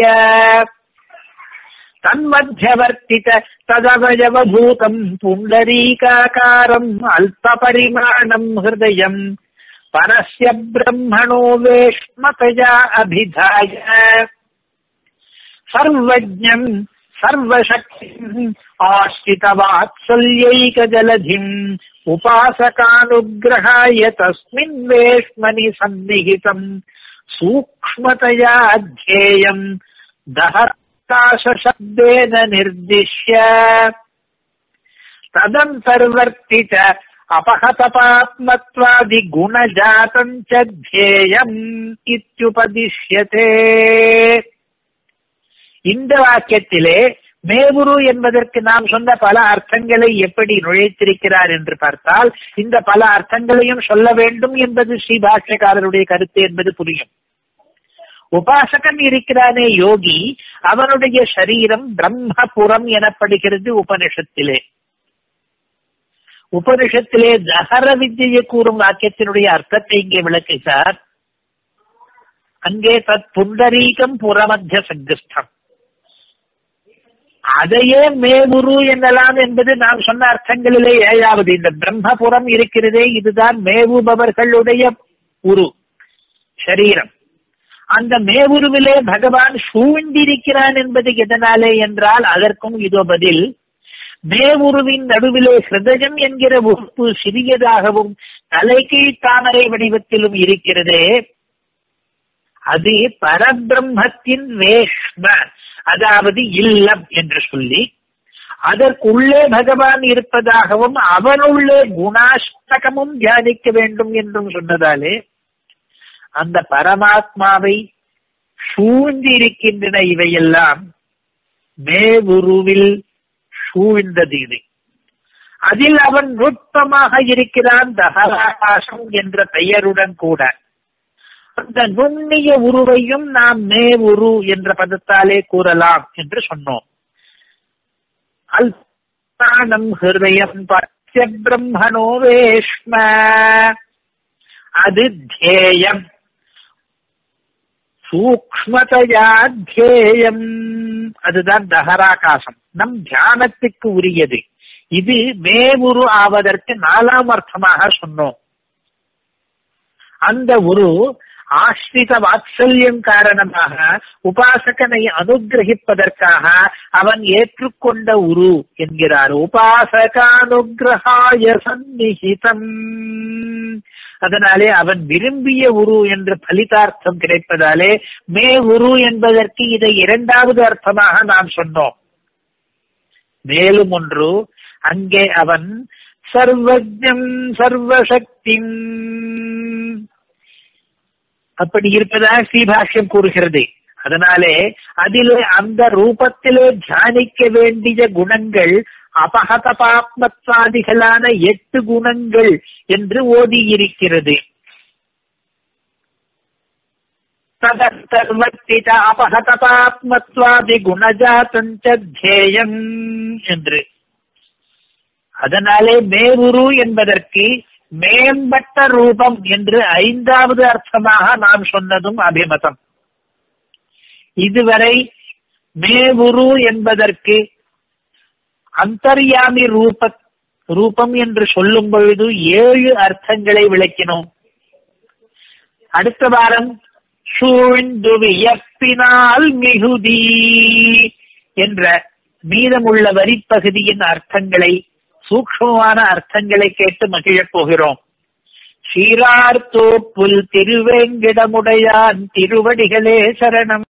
தன்மத்தியவர்த்தித ததவயவபூதம் புண்டரீகாக்காரம் அல்பபரிமாணம் ஹிருதயம் பரஸ்ய பிரம்மணோ வேஷ்மதயா அபிதாய சர்வஜம் சர்வசக்திம் ஆஸ்திதவாத்சல்யைகஜலதிம் உபாசகானுகிரகாய தஸ்மின் வேஷ்மனி சந்நிகிதம் சூக்ஷ்மதயா அத்தியேயம் दहताशब्देन निर्दिश्य तदन्तर्वर्ति च अपहतपात्मत्वादिगुणजातम् च ध्येयम् इत्युपदिश्यते இந்த வாக்கியத்திலே மேவுரு என்பதற்கு நாம் சொன்ன பல அர்த்தங்களை எப்படி நுழைத்திருக்கிறார் என்று பார்த்தால் இந்த பல அர்த்தங்களையும் சொல்ல வேண்டும் என்பது ஸ்ரீபாஷ்யக்காரருடைய கருத்து என்பது புரியும் உபாசகன் இருக்கிறானே யோகி அவனுடைய சரீரம் பிரம்மபுரம் எனப்படுகிறது உபனிஷத்திலே உபனிஷத்திலே தகர வித்தியை கூறும் வாக்கியத்தினுடைய அர்த்தத்தை இங்கே விளக்குகிறார் அங்கே தத் புண்டரீகம் புறமத்திய சங்கஸ்தம் அதையே மேவுரு என்னலாம் என்பது நாம் சொன்ன அர்த்தங்களிலே ஏழாவது இந்த பிரம்மபுரம் இருக்கிறதே இதுதான் மேவுபவர்களுடைய உரு சரீரம் அந்த மேவுருவிலே பகவான் சூழ்ந்திருக்கிறான் என்பது எதனாலே என்றால் அதற்கும் இதோ பதில் மேவுருவின் நடுவிலே ஹிருதயம் என்கிற உறுப்பு சிறியதாகவும் தலைகீழ் தாமரை வடிவத்திலும் இருக்கிறதே அது பரபிரம்மத்தின் வேஷ்ம அதாவது இல்லம் என்று சொல்லி அதற்குள்ளே பகவான் இருப்பதாகவும் அவனுள்ளே குணாஷ்டகமும் தியானிக்க வேண்டும் என்றும் சொன்னதாலே அந்த பரமாத்மாவை சூழ்ந்திருக்கின்றன இவையெல்லாம் மேவுருவில் சூழ்ந்தது இது அதில் அவன் நுட்பமாக இருக்கிறான் தகராகாசம் என்ற பெயருடன் கூட அந்த நுண்ணிய உருவையும் நாம் மே உரு என்ற பதத்தாலே கூறலாம் என்று சொன்னோம் அல்பானம் ஹிருதயம் பத்திய பிரம்மனோ வேஷ்ம அது தேயம் சூக்மதையாத்தியேயம் அதுதான் தகராகாசம் நம் தியானத்துக்கு உரியது இது மேவுரு ஆவதற்கு நாலாம் அர்த்தமாக சொன்னோம் அந்த உரு ஆஸ்ரித வாத்சல்யம் காரணமாக உபாசகனை அனுகிரகிப்பதற்காக அவன் ஏற்றுக்கொண்ட உரு என்கிறார் உபாசகானுகிரகாய சந்நிஹிதம் அதனாலே அவன் விரும்பிய உரு என்ற பலிதார்த்தம் கிடைப்பதாலே மே உரு என்பதற்கு இதை இரண்டாவது அர்த்தமாக நாம் சொன்னோம் மேலும் ஒன்று அங்கே அவன் சர்வஜம் சர்வசக்தி அப்படி இருப்பதாக ஸ்ரீபாஷ்யம் கூறுகிறது அதனாலே அதிலே அந்த ரூபத்திலே தியானிக்க வேண்டிய குணங்கள் அபகத பாப்மத்வாதிகளான எட்டு குணங்கள் என்று ஓதியிருக்கிறது ததர்வர்த்தித அபகத பாப்மத்வாதி குணஜாத்தேயம் என்று அதனாலே மேவுரு என்பதற்கு மேம்பட்ட ரூபம் என்று ஐந்தாவது அர்த்தமாக நாம் சொன்னதும் அபிமதம் இதுவரை மேவுரு என்பதற்கு அந்தர்யாமி ரூப ரூபம் என்று சொல்லும் பொழுது ஏழு அர்த்தங்களை விளக்கினோம் அடுத்த வாரம் சூழ்ந்து வியப்பினால் மிகுதி என்ற மீதமுள்ள வரிப்பகுதியின் அர்த்தங்களை சூக்ஷ்மமான அர்த்தங்களை கேட்டு மகிழப் போகிறோம் சீரார் தோப்புல் திருவேங்கிடமுடையான் திருவடிகளே சரணம்